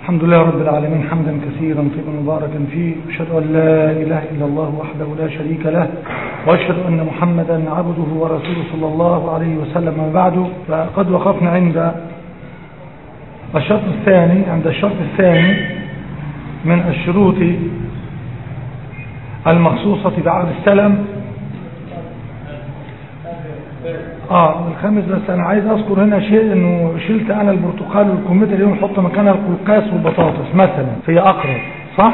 الحمد لله رب العالمين حمدا كثيرا طيبا مباركا فيه أشهد أن لا إله إلا الله وحده لا شريك له وأشهد أن محمدا عبده ورسوله صلى الله عليه وسلم وبعد فقد وقفنا عند الشرط الثاني عند الشرط الثاني من الشروط المخصوصة بعقد السلم اه الخامس بس انا عايز اذكر هنا شيء انه شلت انا البرتقال والكمثرى اليوم نحط مكانها القلقاس والبطاطس مثلا هي اقرب صح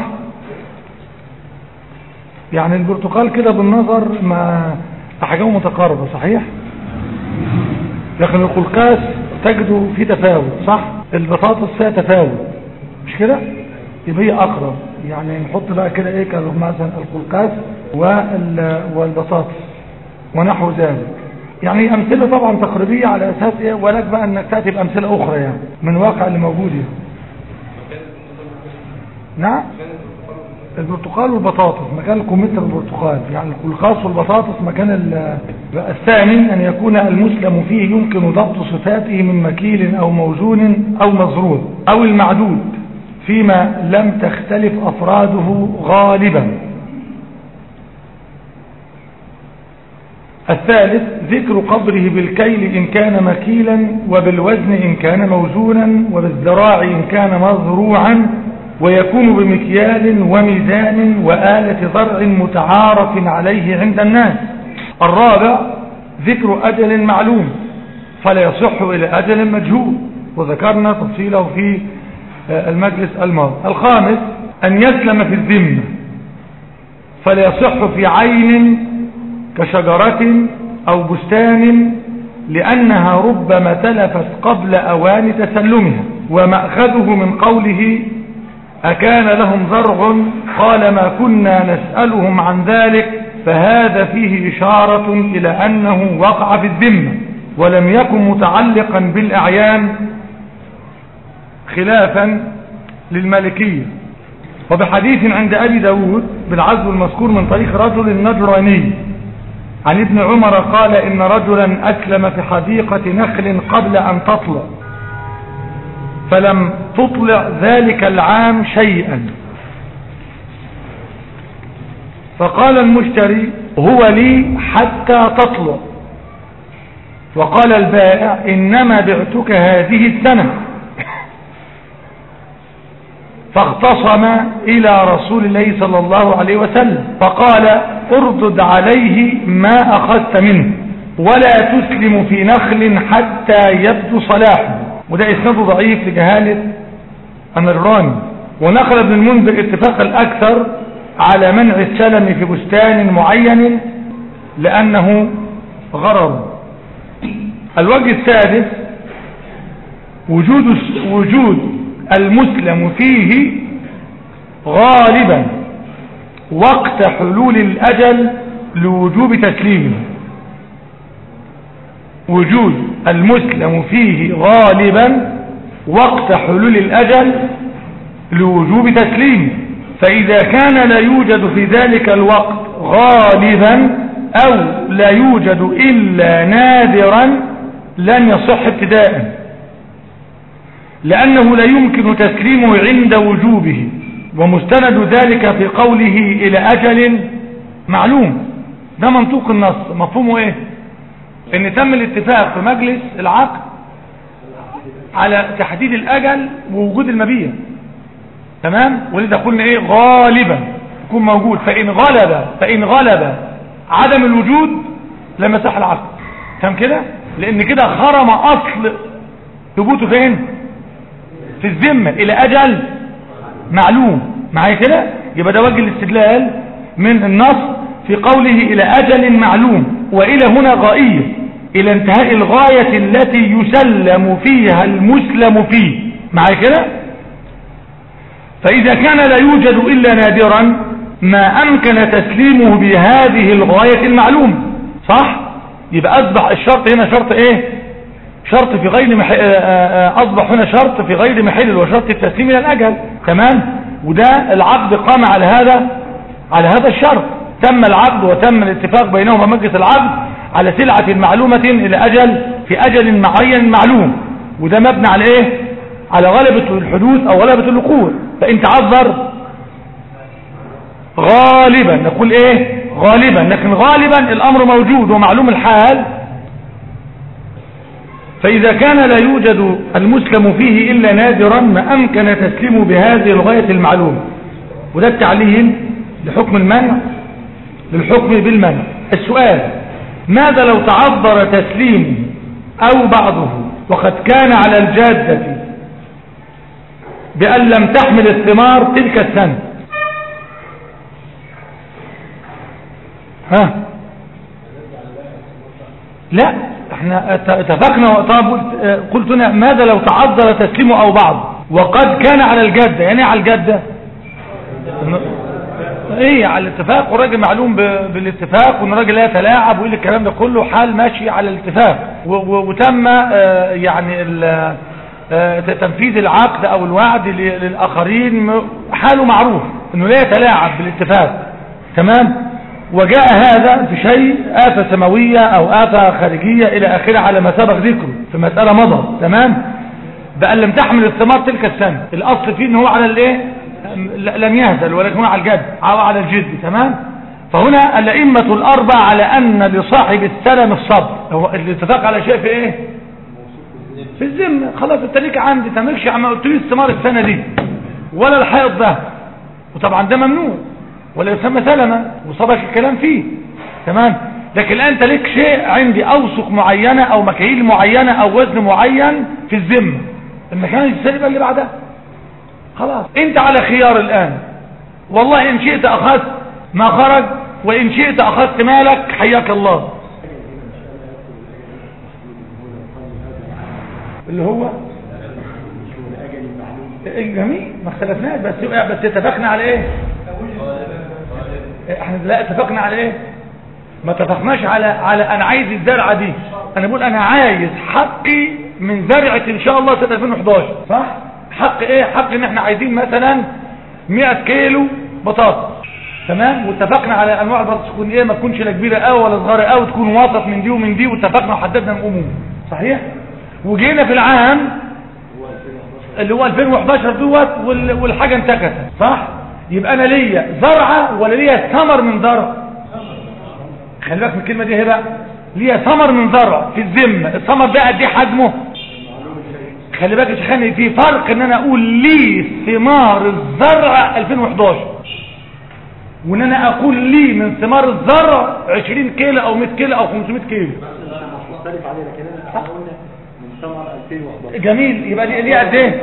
يعني البرتقال كده بالنظر ما احجامه متقاربه صحيح لكن القلقاس تجده في تفاوت صح البطاطس فيها تفاوت مش كده يبقى هي اقرب يعني نحط بقى كده ايه مثلا القلقاس والبطاطس ونحو ذلك يعني امثله طبعا تقريبيه على اساس ايه ولك بقى انك تاتي بامثله اخرى يعني من الواقع اللي موجود يعني. نعم البرتقال والبطاطس مكان الكمثرى والبرتقال يعني القلقاس والبطاطس مكان الثاني ان يكون المسلم فيه يمكن ضبط صفاته من مكيل او موزون او مزرود او المعدود فيما لم تختلف افراده غالبا الثالث ذكر قبره بالكيل إن كان مكيلا وبالوزن إن كان موزونا وبالذراع إن كان مزروعا ويكون بمكيال وميزان وآلة ضرع متعارف عليه عند الناس الرابع ذكر أجل معلوم فلا يصح إلى أجل مجهول وذكرنا تفصيله في المجلس الماضي الخامس أن يسلم في الذمة فلا يصح في عين كشجرة أو بستان لأنها ربما تلفت قبل أوان تسلمها ومأخذه من قوله أكان لهم زرع قال ما كنا نسألهم عن ذلك فهذا فيه إشارة إلى أنه وقع في الذمة ولم يكن متعلقا بالأعيان خلافا للمالكية وبحديث عند أبي داود بالعزو المذكور من طريق رجل نجراني عن ابن عمر قال إن رجلا أسلم في حديقة نخل قبل أن تطلع فلم تطلع ذلك العام شيئا فقال المشتري هو لي حتى تطلع وقال البائع إنما بعتك هذه السنة فاختصم إلى رسول الله صلى الله عليه وسلم فقال اردد عليه ما أخذت منه ولا تسلم في نخل حتى يبدو صلاحه وده إسناد ضعيف لجهالة النجراني ونقل ابن المنذر اتفاق الأكثر على منع السلم في بستان معين لأنه غرر الوجه السادس وجود وجود المسلم فيه غالبا وقت حلول الأجل لوجوب تسليمه وجود المسلم فيه غالبا وقت حلول الأجل لوجوب تسليمه فإذا كان لا يوجد في ذلك الوقت غالبا أو لا يوجد إلا نادرا لن يصح ابتداءً لأنه لا يمكن تسليمه عند وجوبه ومستند ذلك في قوله إلى أجل معلوم ده منطوق النص مفهومه ايه ان تم الاتفاق في مجلس العقد على تحديد الأجل ووجود المبيع تمام ولذا قلنا ايه غالبا يكون موجود فإن غلب فإن غلب عدم الوجود لم يصح العقد تمام كده لأن كده خرم أصل ثبوته فين في الذمة الى اجل معلوم معايا كده يبقى ده وجه الاستدلال من النص في قوله الى اجل معلوم والى هنا غائية الى انتهاء الغاية التي يسلم فيها المسلم فيه معايا كده فاذا كان لا يوجد الا نادرا ما امكن تسليمه بهذه الغاية المعلومة صح يبقى اصبح الشرط هنا شرط ايه شرط في غير محل أصبح هنا شرط في غير محل وشرط التسليم إلى الأجل تمام وده العقد قام على هذا على هذا الشرط تم العقد وتم الاتفاق بينهما مجلس العقد على سلعة معلومة إلى أجل في أجل معين معلوم وده مبني على إيه على غلبة الحدوث او غلبة الوقوع فان تعذر غالبا نقول ايه غالبا لكن غالبا الامر موجود ومعلوم الحال فإذا كان لا يوجد المسلم فيه إلا نادرا ما أمكن تسليمه بهذه الغاية المعلومة وده التعليل لحكم المنع للحكم بالمنع السؤال ماذا لو تعذر تسليمه أو بعضه وقد كان على الجادة بأن لم تحمل الثمار تلك السنة ها لا احنا اتفقنا طب قلت هنا ماذا لو تعذر تسليمه او بعض وقد كان على الجدة يعني على الجدة ايه على الاتفاق والراجل معلوم بالاتفاق وان الراجل لا يتلاعب ويقول الكلام ده كله حال ماشي على الاتفاق وتم اه يعني اه تنفيذ العقد او الوعد للاخرين حاله معروف انه لا يتلاعب بالاتفاق تمام وجاء هذا في شيء آفة سماوية أو آفة خارجية إلى آخره على ما سبق ذكره في مسألة مضى تمام بأن لم تحمل الثمار تلك السنة الأصل فيه إن هو على الإيه لم يهزل ولكن هو على الجد أو على الجد تمام فهنا الأئمة الأربع على أن لصاحب السلم الصبر هو الاتفاق على شيء في إيه في الذمة خلاص انت ليك عندي تملكش عم قلت لي الثمار السنة دي ولا الحائط ده وطبعا ده ممنوع ولا يسمى سلمة وصبك الكلام فيه تمام لكن الآن انت لك شيء عندي أوسق معينة أو مكاييل معينة أو وزن معين في الذمة المكان السلبة اللي بعدها خلاص انت على خيار الآن والله إن شئت أخذت ما خرج وإن شئت أخذت مالك حياك الله اللي هو جميل ما اختلفناش بس بس اتفقنا على ايه احنا لا اتفقنا على ايه ما اتفقناش على على انا عايز الزرعه دي انا بقول انا عايز حقي من زرعه ان شاء الله سنه 2011 صح حق ايه حق ان احنا عايزين مثلا 100 كيلو بطاطا تمام واتفقنا على انواع البطاطس تكون ايه ما تكونش لا كبيره قوي ولا صغيره قوي تكون وسط من دي ومن دي واتفقنا وحددنا الامور صحيح وجينا في العام اللي هو 2011 دوت والحاجه انتكست صح يبقى انا ليا زرعه ولا ليا ثمر من زرع خلي بالك من الكلمه دي اهي بقى ليا ثمر من زرع في الذمه الثمر ده قد ايه حجمه خلي بالك يا شيخاني في فرق ان انا اقول لي ثمار الزرع 2011 وان انا اقول لي من ثمار الزرع 20 كيلو او 100 كيلو او 500 كيلو مختلف عليه لكن انا قلنا من ثمر 2011 جميل يبقى ليه قد ايه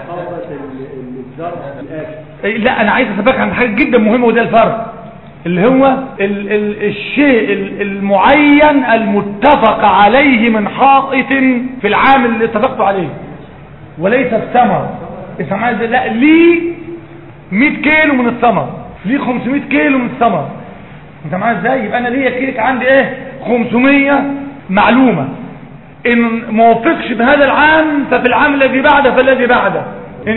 لا انا عايز اسبقك عن حاجه جدا مهمه وده الفرق اللي هو ال ال الشيء المعين المتفق عليه من حائط في العام اللي اتفقتوا عليه وليس الثمر اسمع لا ليه 100 كيلو من الثمر ليه 500 كيلو من الثمر انت معايا ازاي يبقى انا ليا كيلك عندي ايه 500 معلومه ان ما وفقش بهذا العام ففي العام الذي بعده فالذي بعده إن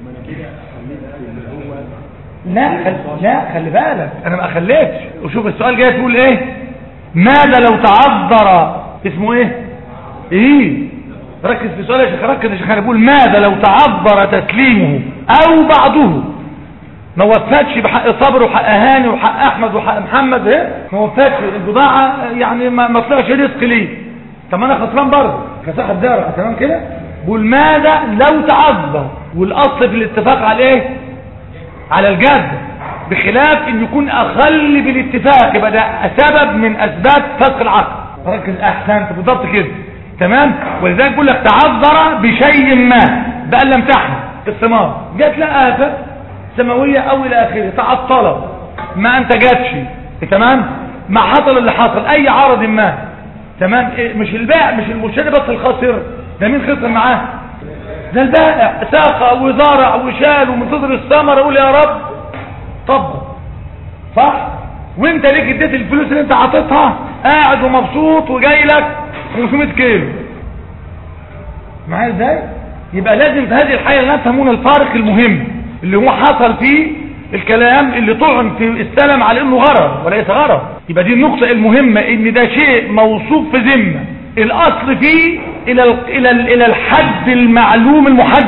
لا خل... لا خلي بالك انا ما اخليتش وشوف السؤال جاي تقول ايه ماذا لو تعذر اسمه ايه ايه ركز في السؤال يا شيخ ركز يا شيخ انا بقول ماذا لو تعذر تسليمه او بعضه ما وفاتش بحق صبر وحق هاني وحق احمد وحق محمد ايه ما وفاتش البضاعه يعني ما, ما طلعش رزق ليه طب انا خسران برضه كصاحب دار تمام كده بقول ماذا لو تعذر والاصل في الاتفاق على ايه على الجد بخلاف ان يكون اخل بالاتفاق يبقى ده سبب من اسباب فسخ العقد ركز احسنت بالضبط كده تمام ولذلك بقول لك تعذر بشيء ما بقى لم تحمل الثمار جات لها افه سماويه او الى اخره تعطلت ما انتجتش تمام ما حصل اللي حصل اي عرض ما تمام إيه مش البائع مش المشتري بس الخاسر ده مين خسر معاه ده البائع ساق وزارع وشال ومنتظر الثمر اقول يا رب طب صح وانت ليك اديت الفلوس اللي انت عطيتها قاعد ومبسوط وجاي لك 500 كيلو معايا ازاي يبقى لازم في هذه الحاله نفهمون الفارق المهم اللي هو حصل فيه الكلام اللي طعن في السلم على انه غرض وليس غرض يبقى دي النقطة المهمة ان ده شيء موصوف في ذمة الاصل فيه الى الى الى الحد المعلوم المحدد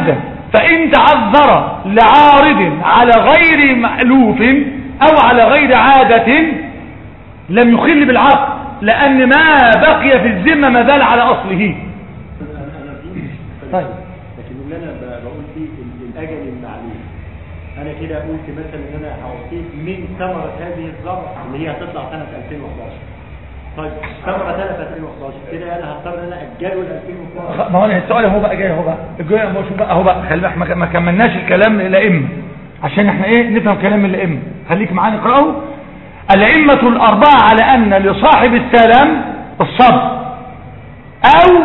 فإن تعذر لعارض على غير مألوف أو على غير عادة لم يخل بالعقد لأن ما بقي في الذمة ما زال على أصله انا دي طيب. لكن اللي انا ب- بقول فيه ال- الاجل المعلوم انا كده قلت مثلا ان انا هعطيك من ثمره هذه الزرع اللي هي هتطلع سنه 2011 طيب ثمره سنه 2011 كده انا هضطر ان انا اجله ل 2012 ما هو السؤال هو بقى جاي هو بقى الجاي هو شوف بقى هو بقى خلي بالك ما- ما كملناش الكلام الائمه عشان احنا ايه نفهم كلام الائمه خليك معانا نقراه الائمه الاربعه على ان لصاحب السلام الصبر او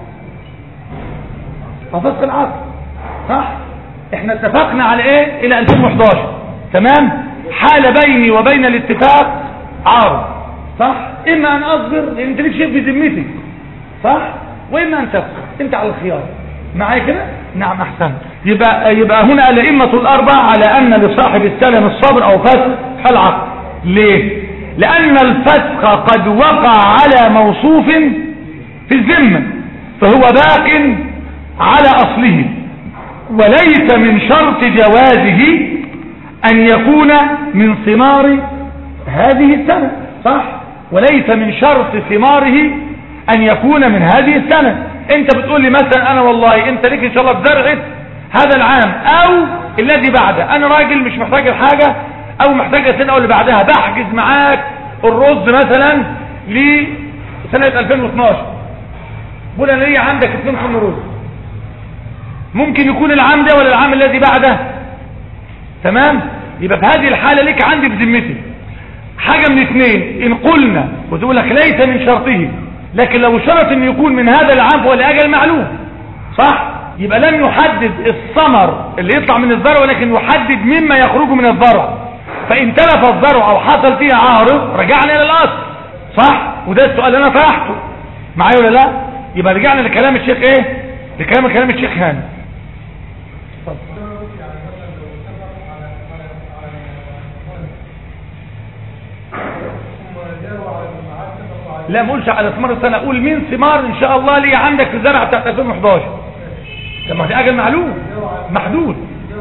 ففسق العقد صح احنا اتفقنا على ايه الى 2011 تمام حال بيني وبين الاتفاق عارض صح اما ان اصبر لان انت ليك شيء في ذمتي صح واما ان تفسق انت على الخيار معايا كده نعم احسن يبقى يبقى هنا الائمه الاربعه على ان لصاحب السلم الصبر او فسق العقد ليه لان الفسق قد وقع على موصوف في الذمه فهو باق على اصله وليس من شرط جوازه ان يكون من ثمار هذه السنة صح وليس من شرط ثماره ان يكون من هذه السنة انت بتقول لي مثلا انا والله انت ليك ان شاء الله في زرعة هذا العام او الذي بعده انا راجل مش محتاج الحاجة او محتاج السنة او اللي بعدها بحجز معاك الرز مثلا لسنة 2012 بقول انا ليه عندك 2 طن رز ممكن يكون العام ده ولا العام الذي بعده تمام يبقى في هذه الحالة لك عندي في ذمتي حاجة من اثنين ان قلنا وتقول لك ليس من شرطه لكن لو شرط ان يكون من هذا العام فهو لأجل معلوم صح يبقى لم يحدد الثمر اللي يطلع من الزرع ولكن يحدد مما يخرج من الزرع فان تلف الزرع او حصل فيه عارض رجعنا الى الاصل صح وده السؤال اللي انا طرحته معايا ولا لا يبقى رجعنا لكلام الشيخ ايه لكلام كلام الشيخ هاني لا ما اقولش على ثمار السنه اقول مين ثمار ان شاء الله لي عندك في الزرع بتاع 2011 طب ما دي اجل معلوم محدود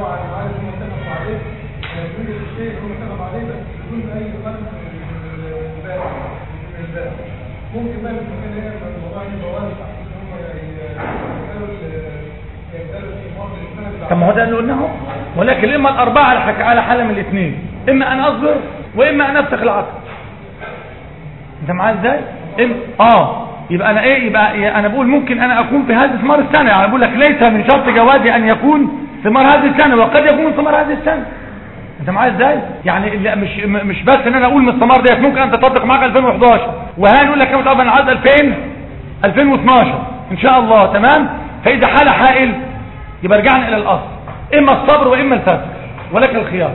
ممكن بقى في المكان هنا يبقى الموضوع يبقى واسع ان هم يقبلوا يقبلوا الثمار للسنه اللي طب ما هو ده اللي قلناه ولكن اما الاربعه على حك... على حاله من الاثنين اما ان اصبر واما ان افسخ العقد انت معايا ازاي إم... اه يبقى انا ايه يبقى انا بقول ممكن انا اكون في هذه ثمار السنه يعني بقول لك ليس من شرط جوازي ان يكون ثمار هذه السنه وقد يكون ثمار هذه السنه انت معايا ازاي يعني لا مش م- مش بس ان انا اقول من الثمار ديت ممكن ان تطبق معاك 2011 وهان يقول لك كم طبعا عاد 2000 2012 ان شاء الله تمام فاذا حال حائل يبقى رجعنا الى الاصل اما الصبر واما الفسق ولك الخيار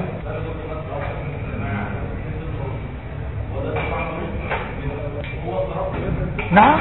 نعم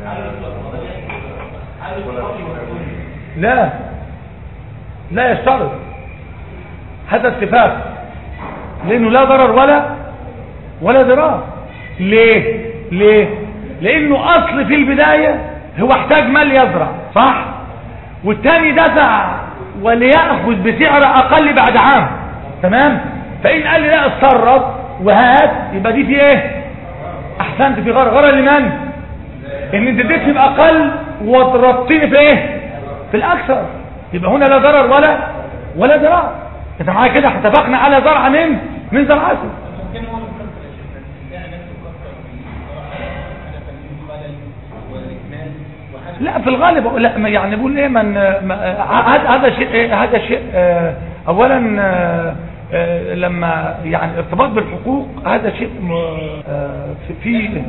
لا لا يشترط هذا اتفاق لانه لا ضرر ولا ولا ضرار ليه ليه لانه اصل في البداية هو احتاج مال يزرع صح والتاني دفع وليأخذ بسعر اقل بعد عام تمام فان قال لي لا اتصرف وهات يبقى دي في ايه احسنت في غرر غرر لمن ان انت اديتني باقل وضربتني في ايه في الاكثر يبقى هنا لا ضرر ولا ولا ضرار انت معايا كده اتفقنا على زرعه من من زرعته ممكن هو مكمل يا شيخنا البيع نفسه مكمل على تنفيذ الخلل والاكمال وحاجه لا في الغالب لا ما يعني بقول ايه من ما- هذا هذا شيء إيه؟ هذا شيء آه، اولا آه، آه، لما يعني ارتباط بالحقوق هذا شيء م- آه، في في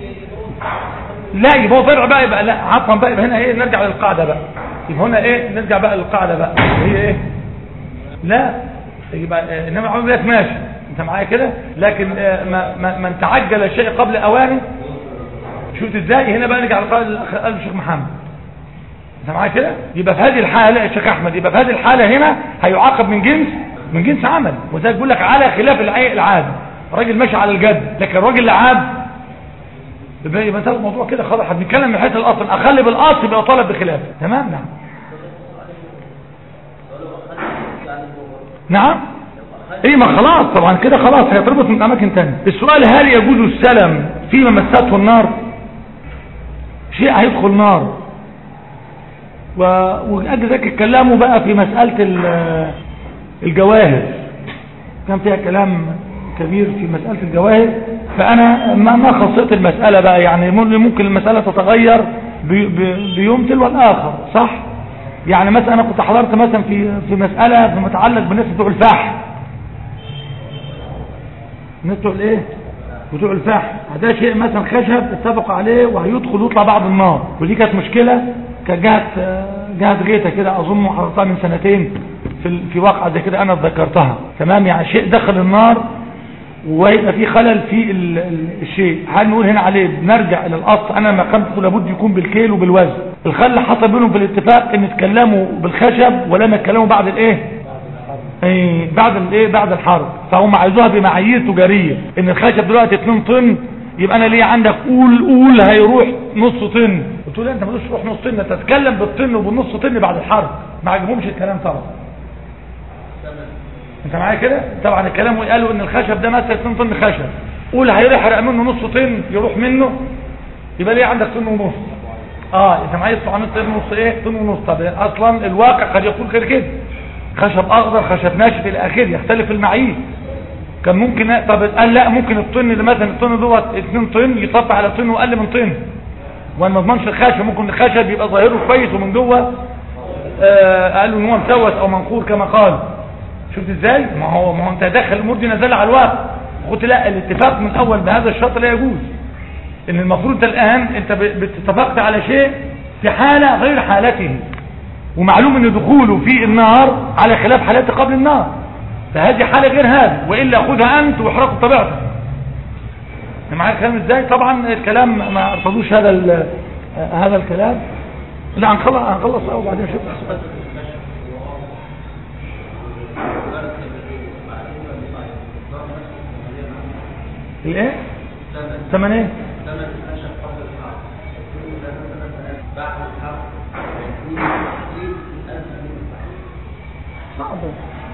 لا يبقى هو فرع بقى يبقى لا عفوا بقى يبقى هنا ايه نرجع للقاعده بقى يبقى هنا ايه نرجع بقى للقاعده بقى هي ايه لا يبقى آه، انما العمل لك ماشي انت معايا كده لكن آه، ما ما- من تعجل الشيء قبل اوانه شفت ازاي هنا بقى نرجع لقال الأخ- قال الشيخ محمد انت معايا كده يبقى في هذه الحاله الشيخ احمد يبقى في هذه الحاله هنا هيعاقب من جنس من جنس عمل وذلك بيقول لك على خلاف العي- العاد الراجل ماشي على الجد لكن الراجل اللي عاد يبقى يبقى انتهى الموضوع كده خلاص احنا بنتكلم من حيث الاصل اخلي بالاصل يبقى طالب بخلافه تمام نعم نعم ايه ما خلاص طبعا كده خلاص هيتربط من اماكن تانية السؤال هل يجوز السلم فيما مسته النار شيء هيدخل نار و... واجل ذلك اتكلموا بقى في مسألة ال- الجواهر كان فيها كلام كبير في مسألة الجواهر فأنا ما ما خصيت المسألة بقى يعني ممكن المسألة تتغير بي- بي- بيوم تلو الآخر صح يعني مثلا أنا كنت حضرت مثلا في في مسألة في متعلق بالناس بتوع الفحم الناس بتوع الايه بتوع الفحم ده شيء مثلا خشب اتفقوا عليه وهيدخل ويطلع بعد النار ودي كانت مشكلة كانت جهة جهة غيتا كده اظن حضرتها من سنتين في ال- في واقعة زي كده انا اتذكرتها تمام يعني شيء دخل النار ويبقى في خلل في ال- ال- الشيء هل نقول هنا عليه بنرجع الى الاصل انا ما قمت لابد يكون بالكيل وبالوزن الخلل اللي حصل بينهم في الاتفاق ان اتكلموا بالخشب ولم يتكلموا بعد الايه ايه بعد الايه بعد الحرب فهم عايزوها بمعايير تجاريه ان الخشب دلوقتي 2 طن يبقى انا ليه عندك قول قول هيروح نص طن قلت له لا انت مالوش تروح نص طن انت تتكلم بالطن وبالنص طن بعد الحرب ما عجبهمش الكلام طبعا انت معايا كده طبعا الكلام قالوا ان الخشب ده مثلا 2 طن خشب قول هيحرق منه نص طن يروح منه يبقى ليه عندك طن ونص اه انت معايا طبعا طن ونص ايه طن ونص طب اصلا الواقع قد يكون غير كده خشب اخضر خشب ناشف الى اخره يختلف المعايير كان ممكن طب قال لا ممكن الطن ده مثلا الطن دوت 2 طن يطبق على طن واقل من طن وانا ما اضمنش الخشب ممكن الخشب يبقى ظاهره كويس ومن جوه آه قالوا ان هو مسوس او منقور كما قال شفت ازاي ما هو ما هو انت داخل الامور دي نزل على الواقع قلت لا الاتفاق من الاول بهذا الشرط لا يجوز ان المفروض انت الان انت ب- اتفقت على شيء في حالة غير حالته ومعلوم ان دخوله في النار على خلاف حالته قبل النار فهذه حالة غير هذه وإلا خذها أنت واحرقه بطبيعتك معايا الكلام ازاي طبعا الكلام ما ارتضوش هذا ال- هذا الكلام لا هنخلص هنخلص الاول بعدين نشوف الايه ثمن ايه صعبة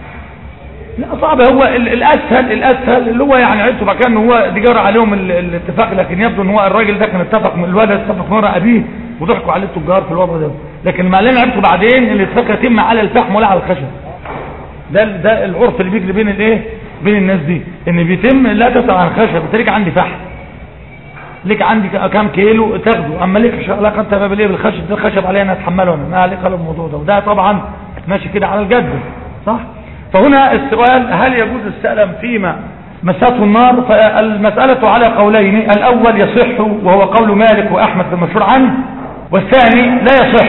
لا صعب هو ال- الاسهل الاسهل اللي هو يعني عرفته بقى كان هو دي جرى عليهم ال- الاتفاق لكن يبدو ان هو الراجل ده كان اتفق الولد اتفق مره ابيه وضحكوا عليه التجار في الوضع ده لكن ما اللي انا عرفته بعدين ان الاتفاق يتم على الفحم ولا على الخشب ده ال- ده العرف اللي بيجري بين الايه بين الناس دي ان بيتم لا تسال عن خشب انت ليك عندي فحم ليك عندي ك- كام كيلو تاخده اما ليك علاقه انت بقى بالايه بالخشب ده الخشب عليا انا اتحمله انا ما عليك على الموضوع ده وده طبعا ماشي كده على الجد صح فهنا السؤال هل يجوز السلم فيما مسته النار فالمسألة على قولين الأول يصح وهو قول مالك وأحمد في المشهور عنه والثاني لا يصح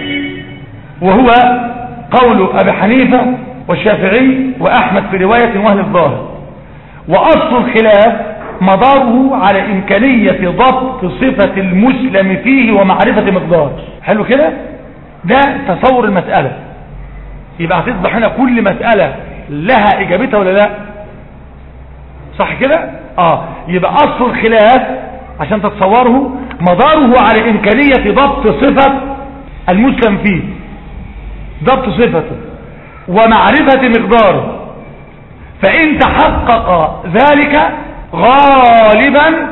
وهو قول أبي حنيفة والشافعي وأحمد في رواية وأهل الظاهر وأصل الخلاف مداره على إمكانية ضبط صفة المسلم فيه ومعرفة مقداره حلو كده ده تصور المسألة يبقى هتصبح هنا كل مسألة لها إجابتها ولا لا صح كده اه يبقى أصل الخلاف عشان تتصوره مداره على إمكانية ضبط صفة المسلم فيه ضبط صفته ومعرفة مقداره فإن تحقق ذلك غالبا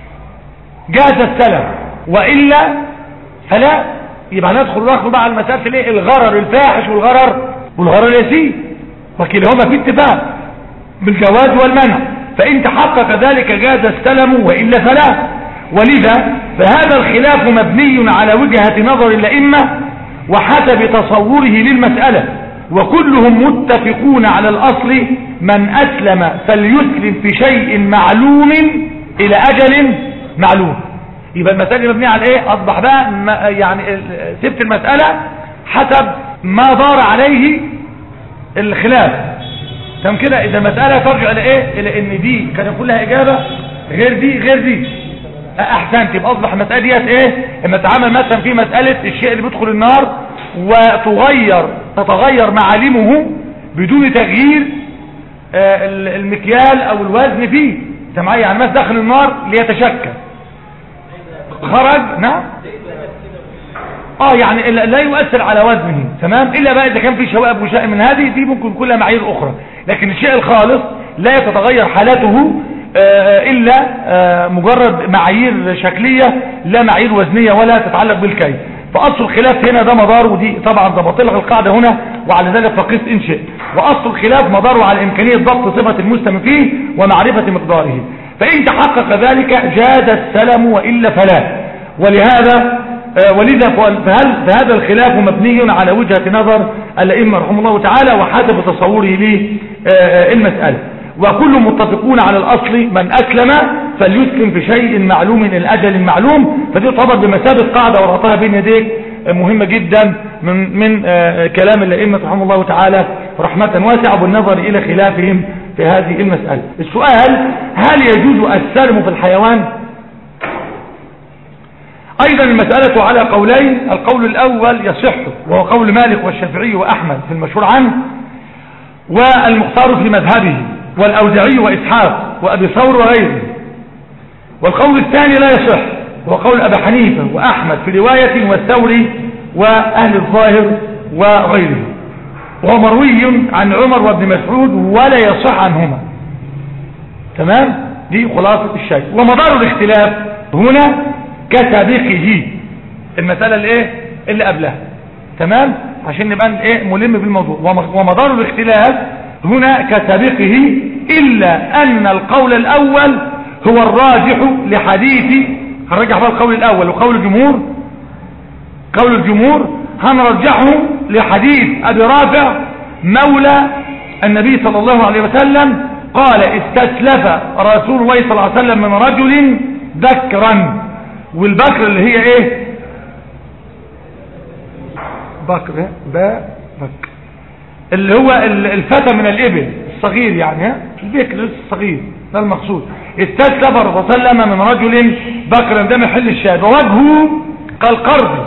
جاز السلم وإلا فلا يبقى ندخل ندخل بقى على المسألة الايه الغرر الفاحش والغرر والغرر اليسير وكلاهما في اتفاق بالجواز والمنع فإن تحقق ذلك جاز السلم وإلا فلا ولذا فهذا الخلاف مبني على وجهة نظر الأئمة وحسب تصوره للمسألة وكلهم متفقون على الأصل من أسلم فليسلم في شيء معلوم إلى أجل معلوم يبقى المسألة مبنية على ايه اصبح بقى ما- يعني ال- سبت المسألة حسب ما دار عليه الخلاف تم كده اذا المسألة ترجع الى ايه الى ان دي كان يكون لها اجابة غير دي غير دي احسنت يبقى اصبح المسألة ديت ايه اما تعامل مثلا في مسألة الشيء اللي بيدخل النار وتغير تتغير معالمه بدون تغيير آه، ال- المكيال او الوزن فيه انت معايا يعني مثلا داخل النار ليتشكل خرج نعم اه يعني لا لا يؤثر على وزنه تمام الا بقى اذا كان في شوائب وشائم من هذه دي ممكن كلها معايير اخرى لكن الشيء الخالص لا يتغير حالته آه، الا آه، مجرد معايير شكلية لا معايير وزنية ولا تتعلق بالكيف فاصل الخلاف هنا ده مداره ودي طبعا ضبط لك القاعدة هنا وعلى ذلك فقيس ان شئت واصل الخلاف مداره على امكانية ضبط صفة المسلم فيه ومعرفة مقداره فان تحقق ذلك جاد السلم والا فلا ولهذا آه، ولذا فهل فهذا الخلاف مبني على وجهة نظر الأئمة رحمه الله تعالى وحسب تصوره للمسألة وكل متفقون على الأصل من أسلم فليسلم في شيء معلوم الأجل المعلوم فدي تعتبر بمثابة قاعدة ورطها بين يديك آه، مهمة جدا من من آه، كلام الأئمة رحمه الله تعالى رحمة واسعة بالنظر إلى خلافهم في هذه المسألة السؤال هل يجوز السلم في الحيوان ايضا المسألة على قولين القول الاول يصح وهو قول مالك والشافعي واحمد في المشهور عنه والمختار في مذهبه والاوزعي واسحاق وابي ثور وغيره والقول الثاني لا يصح وهو قول ابي حنيفة واحمد في رواية والثوري واهل الظاهر وغيره وهو مروي عن عمر وابن مسعود ولا يصح عنهما تمام دي خلاصة الشيء ومدار الاختلاف هنا كسابقه المسألة اللي ايه اللي قبلها تمام عشان نبقى ايه ملم بالموضوع وم- ومدار الاختلاف هنا كسابقه إلا أن القول الأول هو الراجح لحديث هنرجع بقى القول الأول وقول الجمهور قول الجمهور هنرجحه لحديث أبي رافع مولى النبي صلى الله عليه وسلم قال استسلف رسول الله صلى الله عليه وسلم من رجل بكرا والبكر اللي هي ايه بكر با بكر اللي هو ال- الفتى من الابل الصغير يعني ها البكر الصغير ده المقصود استسلف الرسول صلى الله عليه وسلم من رجل بكرا ده محل الشاهد ووجهه كالقرض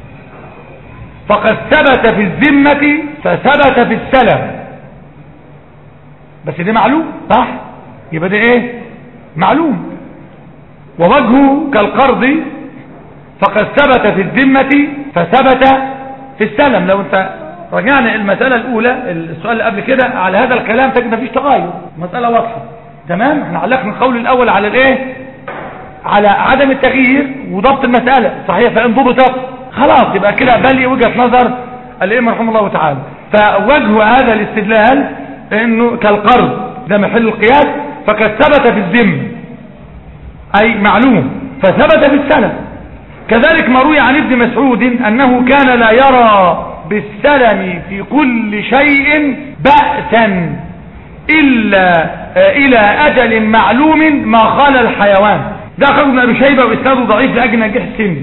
فقد ثبت في الذمة فثبت في السلم بس ده معلوم صح يبقى ده ايه معلوم ووجهه كالقرض فقد ثبت في الذمة فثبت في السلم لو انت رجعنا المسألة الأولى السؤال اللي قبل كده على هذا الكلام تجد مفيش تغير مسألة واضحة تمام احنا علقنا القول الأول على الايه على عدم التغيير وضبط المسألة صحيح فإن ضبطت خلاص يبقى كده بل وجهة نظر الإمام رحمه الله تعالى فوجه هذا الاستدلال انه كالقرض ده محل القياس فقد ثبت في الذم أي معلوم فثبت في السلم كذلك ما روي عن ابن مسعود أنه كان لا يرى بالسلم في كل شيء بأسا إلا آه، إلى أجل معلوم ما خال الحيوان ده أخذ ابن أبي شيبة وإسناده ضعيف لأجل نجاح السن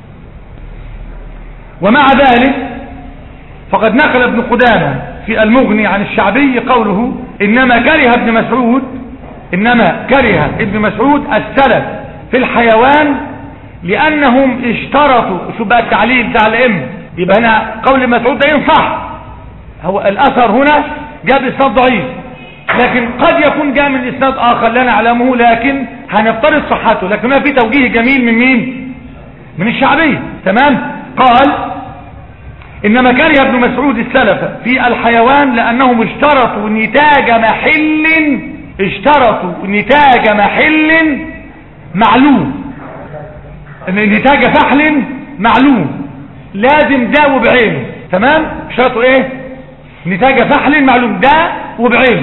ومع ذلك فقد نقل ابن قدامة في المغني عن الشعبي قوله إنما كره ابن مسعود إنما كره ابن مسعود السلف في الحيوان لأنهم اشترطوا شو بقى التعليل بتاع الأم يبقى هنا قول مسعود ده ينصح هو الأثر هنا جاء بإسناد ضعيف لكن قد يكون جاء من إسناد آخر لا نعلمه لكن هنفترض صحته لكن هنا في توجيه جميل من مين من الشعبية تمام قال إنما كره ابن مسعود السلف في الحيوان لأنهم اشترطوا نتاج محل اشترطوا نتاج محل معلوم ان نتاج فحل معلوم لازم ده وبعينه تمام اشترطوا ايه نتاج فحل معلوم ده وبعينه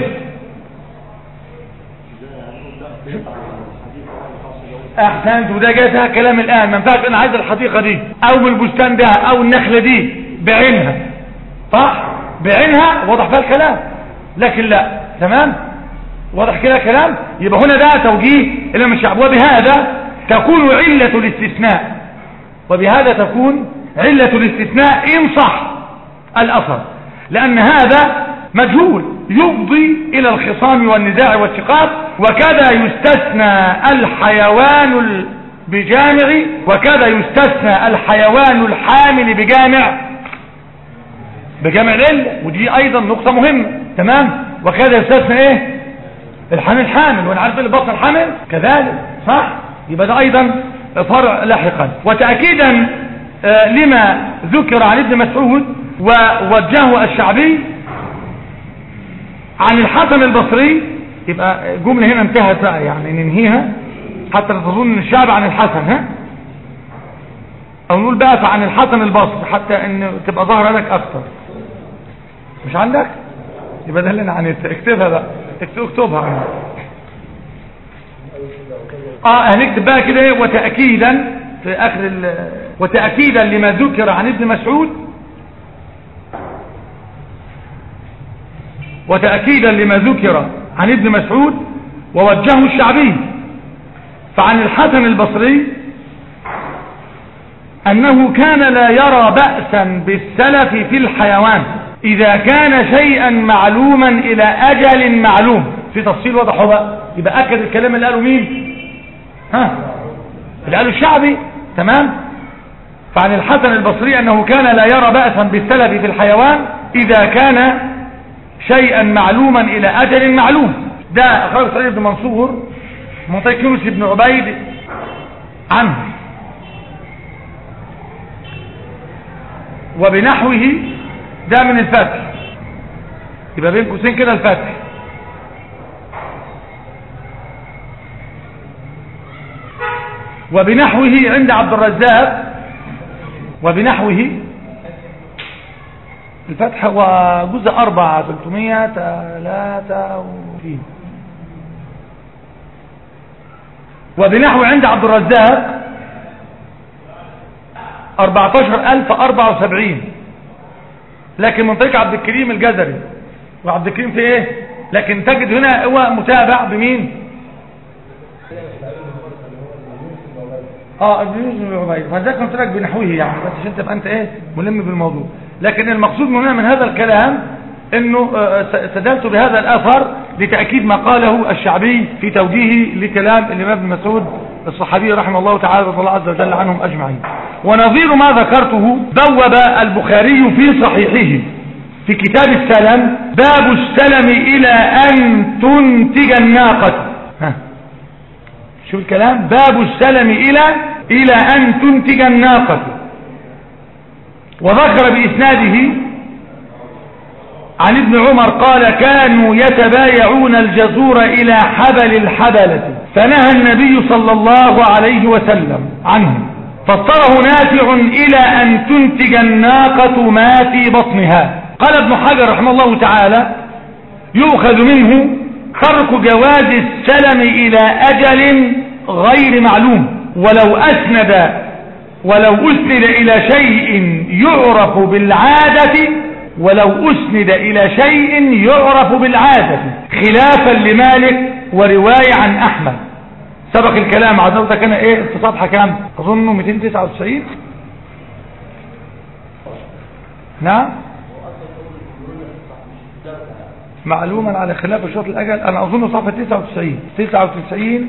احسنت وده جاء كلام الان ما ينفعش انا عايز الحديقه دي او من البستان ده او النخله دي بعينها صح بعينها واضح فيها الكلام لكن لا تمام واضح كده كلام يبقى هنا ده توجيه الى الشعب وبهذا تكون علة الاستثناء وبهذا تكون علة الاستثناء ان صح الاثر لان هذا مجهول يفضي الى الخصام والنزاع والشقاق وكذا يستثنى الحيوان بجامع وكذا يستثنى الحيوان الحامل بجامع بجامع العلة ودي ايضا نقطة مهمة تمام وكذا يستثنى ايه الحامل حامل وانا عارف اللي بطن الحامل كذلك صح يبقى ده ايضا فرع لاحقا وتأكيدا آه، لما ذكر عن ابن مسعود ووجهه الشعبي عن الحسن البصري يبقى الجملة هنا انتهت بقى يعني ننهيها حتى لا تظن ان الشعب عن الحسن ها او نقول بقى فعن الحسن البصري حتى ان تبقى ظاهرة لك اكتر مش عندك يبقى ده اللي انا عنيت اكتبها بقى اكتب- اكتبها عنها. اه هنكتب بقى كده ايه وتأكيدا في اخر ال وتأكيدا لما ذكر عن ابن مسعود وتأكيدا لما ذكر عن ابن مسعود ووجهه الشعبي فعن الحسن البصري أنه كان لا يرى بأسا بالسلف في الحيوان إذا كان شيئا معلوما إلى أجل معلوم في تفصيل واضح هو بقى يبقى أكد الكلام اللي قاله مين ها اللي قاله الشعبي تمام فعن الحسن البصري أنه كان لا يرى بأسا بالسلف في الحيوان إذا كان شيئا معلوما إلى أجل معلوم ده أخرج سعيد بن منصور منطقة يونس بن عبيد عنه وبنحوه ده من الفتح يبقى بين قوسين كده الفتح وبنحوه عند عبد الرزاق وبنحوه الفتح هو جزء أربعة 353 وبنحو عند عبد الرزاق 14074 لكن من طريق عبد الكريم الجزري وعبد الكريم في ايه لكن تجد هنا هو متابع بمين اه ابن يوسف بن عبيد فذلك قلت لك بنحوه يعني بس عشان تبقى انت ايه ملم بالموضوع لكن المقصود من هنا من هذا الكلام انه آه، استدلت بهذا الاثر لتاكيد ما قاله الشعبي في توجيهه لكلام الامام ابن مسعود الصحابي رحمه الله تعالى رضي الله عز وجل عنهم اجمعين ونظير ما ذكرته بوب البخاري في صحيحه في كتاب السلم باب السلم الى ان تنتج الناقه ها شوف الكلام باب السلم إلى إلى أن تنتج الناقة وذكر بإسناده عن ابن عمر قال كانوا يتبايعون الجزور إلى حبل الحبلة فنهى النبي صلى الله عليه وسلم عنه فاضطره نافع إلى أن تنتج الناقة ما في بطنها قال ابن حجر رحمه الله تعالى يؤخذ منه ترك جواز السلم إلى أجل غير معلوم ولو أسند ولو أسند إلى شيء يعرف بالعادة ولو أسند إلى شيء يعرف بالعادة خلافا لمالك ورواية عن أحمد سبق الكلام عدوتك أنا إيه في صفحة كام أظنه 299 نعم معلوما على خلاف شرط الأجل أنا أظن صفحة 99 99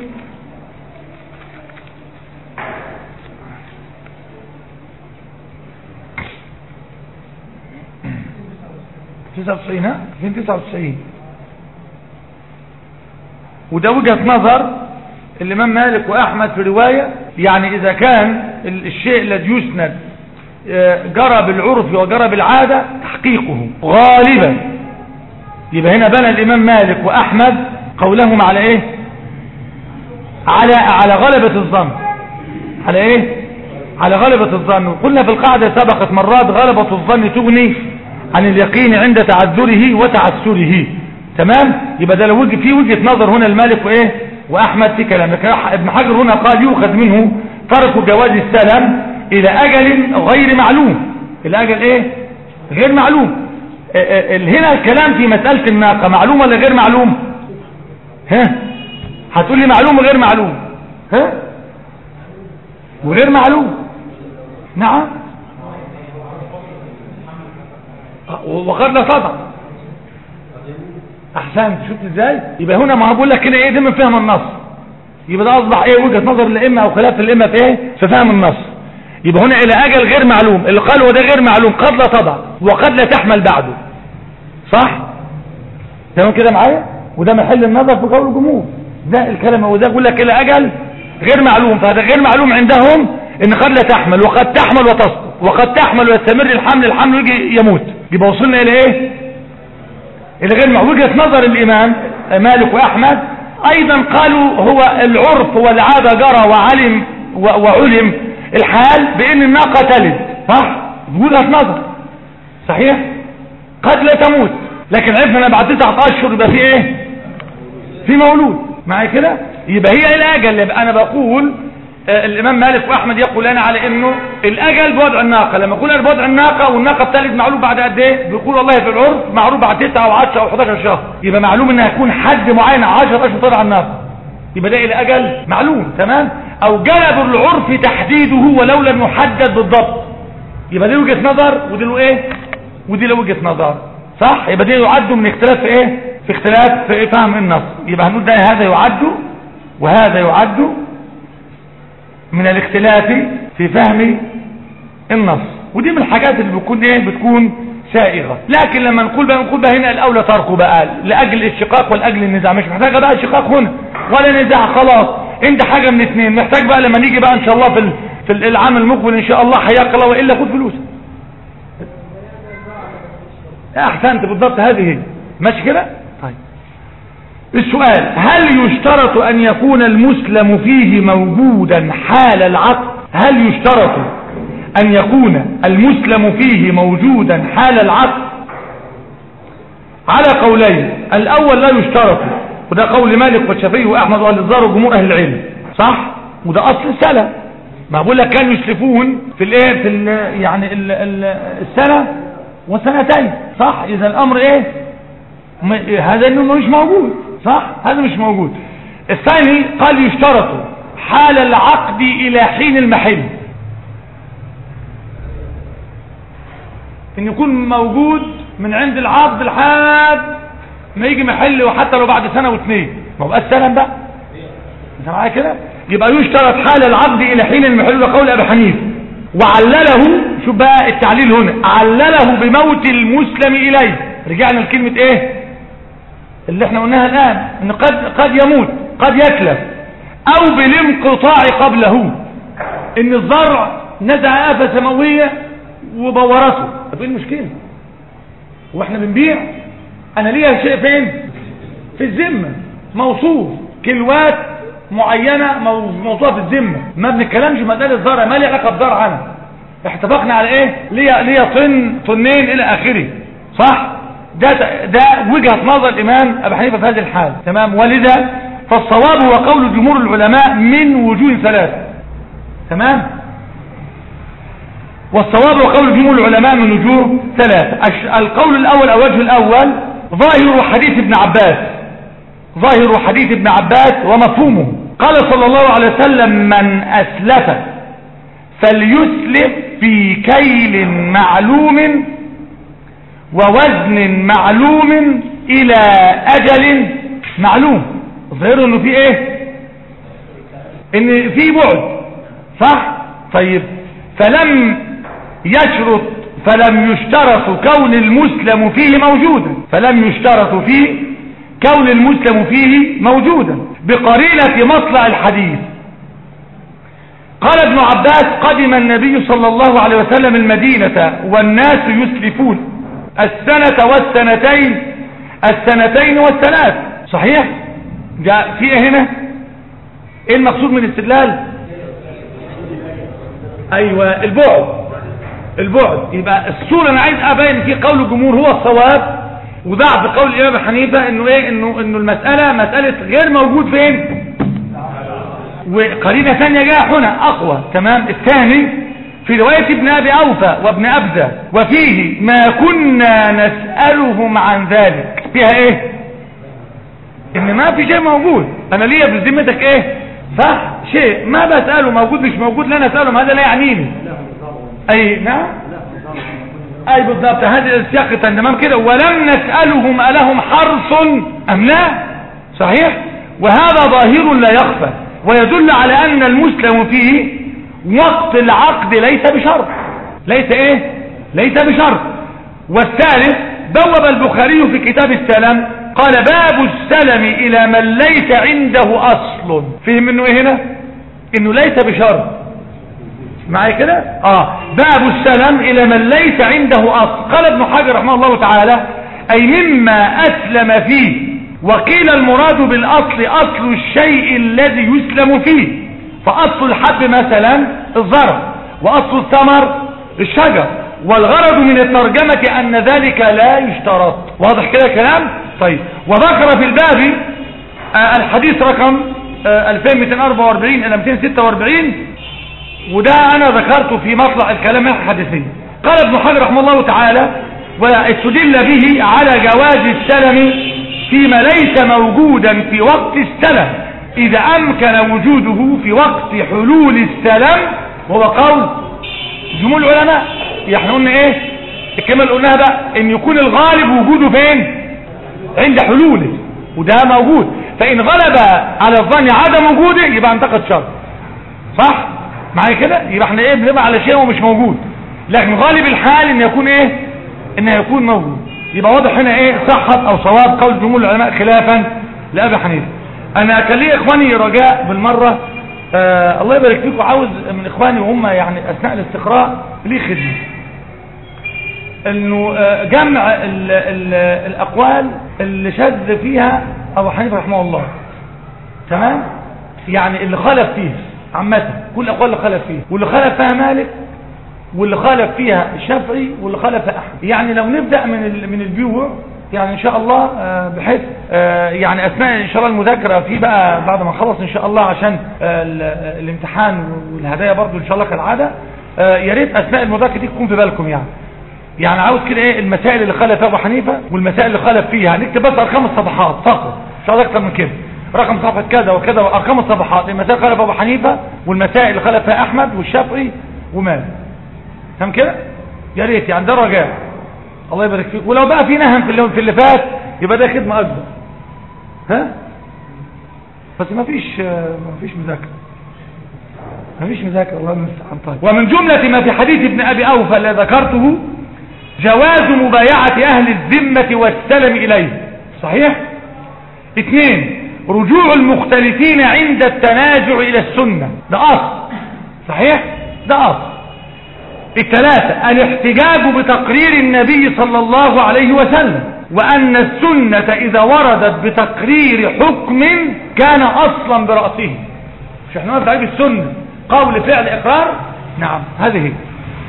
99 ها 299 وده وجهة نظر الإمام مالك وأحمد في رواية يعني إذا كان الشيء الذي يسند جرى بالعرف وجرى بالعادة تحقيقه غالبا يبقى هنا بنى الإمام مالك وأحمد قولهم على إيه على على غلبة الظن على إيه على غلبة الظن وقلنا في القاعدة سبقت مرات غلبة الظن تغني عن اليقين عند تعذره وتعسره تمام يبقى ده لو وجه في وجهة نظر هنا المالك وإيه وأحمد في كلام لكن ابن حجر هنا قال يؤخذ منه ترك جواز السلام إلى أجل غير معلوم إلى أجل إيه غير معلوم هنا الكلام في مسألة الناقة معلوم ولا غير معلوم ها هتقول لي معلوم وغير معلوم ها وغير معلوم نعم وقد لا صدق احسنت شفت ازاي يبقى هنا ما بقول لك كده ايه ده من فهم النص يبقى ده اصبح ايه وجهه نظر الائمه او خلاف الائمه في ايه في فهم النص يبقى هنا الى اجل غير معلوم اللي قال وده غير معلوم قد لا تضع وقد لا تحمل بعده صح تمام كده معايا وده محل النظر في قول الجمهور ده الكلام وده بيقول لك الى اجل غير معلوم فهذا غير معلوم عندهم ان قد لا تحمل وقد تحمل وتسقط وقد تحمل ويستمر الحمل الحمل ويجي يموت يبقى وصلنا الى ايه الى غير مع وجهة نظر الامام مالك واحمد ايضا قالوا هو العرف والعادة جرى وعلم و- وعلم الحال بان الناقة تلد صح وجهة نظر صحيح قد لا تموت لكن عرفنا ان بعد تسعة اشهر يبقى في ايه في مولود معايا كده يبقى هي الاجل يبقى انا بقول آه، الامام مالك واحمد يقول انا على انه الاجل بوضع الناقه لما اقول انا بوضع الناقه والناقه بتلد معلوم بعد قد ايه بيقول والله في العرف معروف بعد 9 او 10 او 11 شهر يبقى معلوم ان هيكون حد معين 10 اشهر طلع الناقه يبقى ده الاجل معلوم تمام او جلب العرف تحديده ولو لم يحدد بالضبط يبقى دي وجهه نظر ودي له ايه ودي له وجهه نظر صح يبقى دي يعد من اختلاف في ايه في اختلاف في إيه؟ فهم النص يبقى هنقول ده هذا يعد وهذا يعد من الاختلاف في فهم النص ودي من الحاجات اللي بتكون ايه بتكون سائغة لكن لما نقول بقى نقول بقى هنا الاولى تركه بقى لاجل الشقاق ولاجل النزاع مش محتاجه بقى شقاق هنا ولا نزاع خلاص انت حاجه من اثنين محتاج بقى لما نيجي بقى ان شاء الله في ال- في العام المقبل ان شاء الله حياك الله والا خد فلوسك احسنت بالضبط هذه هي ماشي كده طيب السؤال هل يشترط ان يكون المسلم فيه موجودا حال العقد هل يشترط ان يكون المسلم فيه موجودا حال العقد على قولين الاول لا يشترط وده قول مالك والشافعي واحمد واهل الزار وجمهور اهل العلم صح وده اصل السلف ما بقول لك كانوا يسلفون في الايه في ال يعني ال ال السنه وسنتين صح اذا الامر ايه م- هذا انه مش موجود صح هذا مش موجود الثاني قال يشترط حال العقد الى حين المحل ان يكون موجود من عند العقد لحد ما يجي محل وحتى لو بعد سنة واثنين ما بقى السلام بقى انت معايا كده يبقى يشترط حال العقد الى حين المحل لقول ابي حنيفه وعلله شوف بقى التعليل هنا علله بموت المسلم اليه رجعنا لكلمة ايه اللي احنا قلناها الان ان قد قد يموت قد يتلف او بالانقطاع قبله ان الزرع نزع آفة سماوية وبورته طب ايه المشكلة واحنا بنبيع انا ليا شيء فين في الذمة موصوف كلوات معينة مو- موصوفة في الذمة ما بنتكلمش مسألة الزرع ما لي علاقة بزرع انا اتفقنا على ايه ليا ليا طن طنين الى اخره صح ده ده وجهة نظر الامام ابي حنيفة في هذه الحال تمام ولذا فالصواب هو قول جمهور العلماء من وجوه ثلاثة تمام والصواب وقول جمهور العلماء من وجوه ثلاثة الش- القول الأول أو الوجه الأول ظاهر حديث ابن عباس ظاهر حديث ابن عباس ومفهومه قال صلى الله عليه وسلم من أسلف فليسلف في كيل معلوم ووزن معلوم إلى أجل معلوم ظاهر انه في ايه ان في بعد صح طيب فلم يشرط فلم يشترط كون المسلم فيه موجودا فلم يشترط فيه كون المسلم فيه موجودا بقرينة مطلع الحديث قال ابن عباس قدم النبي صلى الله عليه وسلم المدينة والناس يسلفون السنة والسنتين السنتين والثلاث صحيح جاء في إيه هنا ايه المقصود من الاستدلال ايوه البعد البعد يبقى الصورة انا عايز ابين في قول الجمهور هو الصواب وضعف قول الامام أبي حنيفه انه ايه انه انه المسألة مسألة غير موجود فين وقرينة ثانية جاء هنا اقوى تمام الثاني في رواية ابن ابي اوفى وابن ابزة وفيه ما كنا نسألهم عن ذلك فيها ايه ان ما في شيء موجود انا ليا في ذمتك ايه صح شيء ما بسأله موجود مش موجود لا نسألهم هذا لا يعنيني اي نعم اي بالضبط هذه السياق تمام كده ولم نسألهم ألهم حرص ام لا صحيح وهذا ظاهر لا يخفى ويدل على ان المسلم فيه وقت العقد ليس بشرط ليس ايه ليس بشرط والثالث بوب البخاري في كتاب السلام قال باب السلم الى من ليس عنده اصل فهم انه ايه هنا انه ليس بشرط معايا كده اه باب السلم الى من ليس عنده اصل قال ابن حجر رحمه الله تعالى اي مما اسلم فيه وقيل المراد بالاصل اصل الشيء الذي يسلم فيه فاصل الحب مثلا الزرع واصل الثمر الشجر والغرض من الترجمة ان ذلك لا يشترط واضح كده كلام طيب وذكر في الباب آه الحديث رقم آه 2244 الى 246 وده انا ذكرته في مطلع الكلام الحديثي قال ابن حجر رحمه الله تعالى واستدل به على جواز السلم فيما ليس موجودا في وقت السلم اذا امكن وجوده في وقت حلول السلم وهو قول جمهور العلماء احنا قلنا ايه الكلمه اللي قلناها بقى ان يكون الغالب وجوده فين عند حلوله وده موجود فان غلب على الظن عدم وجوده يبقى انتقد شر صح معايا كده يبقى احنا ايه بنبقى على شيء هو مش موجود لكن غالب الحال ان يكون ايه ان يكون موجود يبقى واضح هنا ايه صحة او صواب قول جمهور العلماء خلافا لابي حنيفه انا كان لي اخواني رجاء بالمرة آه الله يبارك فيكم عاوز من اخواني وهم يعني اثناء الاستقراء ليه خدمه انه آه جمع ال ال الاقوال اللي شذ فيها ابو حنيفه رحمه الله تمام يعني اللي خالف فيها عامه كل الاقوال اللي خالف فيها واللي خالف فيها مالك واللي خالف فيها الشافعي واللي خالف فيها احمد يعني لو نبدا من ال من البيوع يعني ان شاء الله آه بحيث آه يعني اثناء ان شاء الله المذاكره في بقى بعد ما نخلص ان شاء الله عشان الامتحان والهدايا برضو ان شاء الله كالعاده يا ريت اثناء المذاكره دي تكون في بالكم يعني يعني عاوز كده ايه المسائل اللي خالف ابو حنيفه والمسائل اللي خالف فيها نكتب بس ارقام الصفحات فقط مش عاوز اكتر من كده رقم صفحه كذا وكذا وارقام الصفحات المسائل خالف ابو حنيفه والمسائل اللي خالف فيها احمد والشافعي ومالك تمام كده يا ريت يعني ده رجاء الله يبارك فيك ولو بقى في نهم في اللي, في اللي فات يبقى ده خدمه اكبر ها بس ما فيش ما فيش مذاكره ما فيش مذاكره الله المستعان طيب ومن جمله ما في حديث ابن ابي اوفى الذي ذكرته جواز مبايعه اهل الذمه والسلم اليه صحيح اثنين رجوع المختلفين عند التنازع الى السنه ده اصل صحيح ده اصل الثلاثة الاحتجاج بتقرير النبي صلى الله عليه وسلم وأن السنة إذا وردت بتقرير حكم كان أصلا برأسه مش احنا نقول عليه السنة قول فعل إقرار نعم هذه هي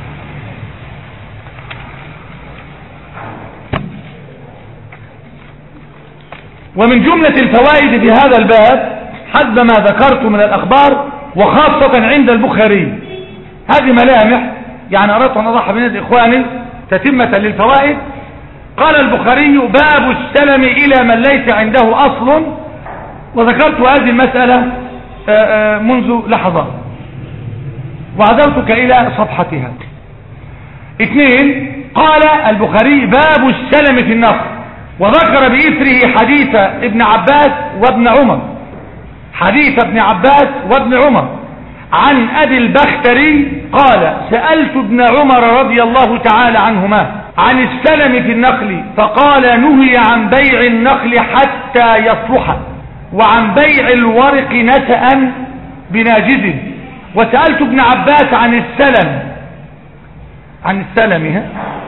ومن جملة الفوائد في هذا الباب حسب ما ذكرت من الأخبار وخاصة عند البخاري هذه ملامح يعني أردت أن أضحى بين إخواني تتمة للفوائد قال البخاري باب السلم إلى من ليس عنده أصل وذكرت هذه المسألة منذ لحظات وعذرتك إلى صفحتها اثنين قال البخاري باب السلم في النصر وذكر بإثره حديث ابن عباس وابن عمر حديث ابن عباس وابن عمر عن أبي البختري قال سألت ابن عمر رضي الله تعالى عنهما عن السلم في النخل فقال نهي عن بيع النخل حتى يصلح وعن بيع الورق نسأ بناجز وسألت ابن عباس عن السلم عن السلم ها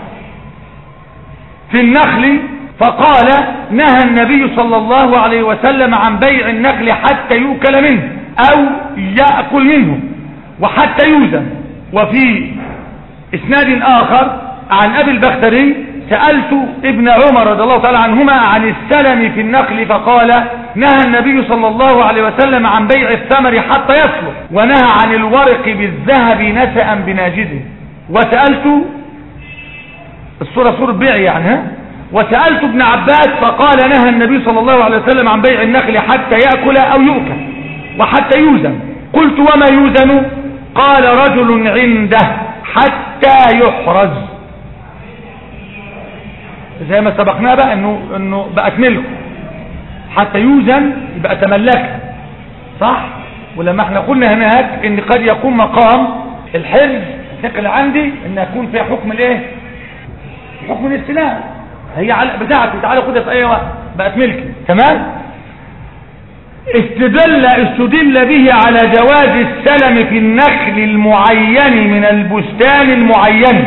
في النخل فقال نهى النبي صلى الله عليه وسلم عن بيع النخل حتى يؤكل منه او يأكل منه وحتى يوزن وفي اسناد اخر عن ابي البختري سألت ابن عمر رضي الله تعالى عنهما عن السلم في النخل فقال نهى النبي صلى الله عليه وسلم عن بيع الثمر حتى يصلح ونهى عن الورق بالذهب نسأ بناجده وسألت الصورة صورة بيع يعني ها وسألت ابن عباس فقال نهى النبي صلى الله عليه وسلم عن بيع النخل حتى يأكل أو يؤكل وحتى يوزن قلت وما يوزن قال رجل عنده حتى يحرز زي ما سبقناه بقى انه, إنه بقت ملكه حتى يوزن يبقى تملكها صح ولما احنا قلنا هناك ان قد يكون مقام الحرز نقل عندي ان يكون فيها حكم الايه حكم الاستلام هي بتاعتي تعالى خدها في اي وقت بقت ملكي تمام استدل استدل به على جواز السلم في النخل المعين من البستان المعين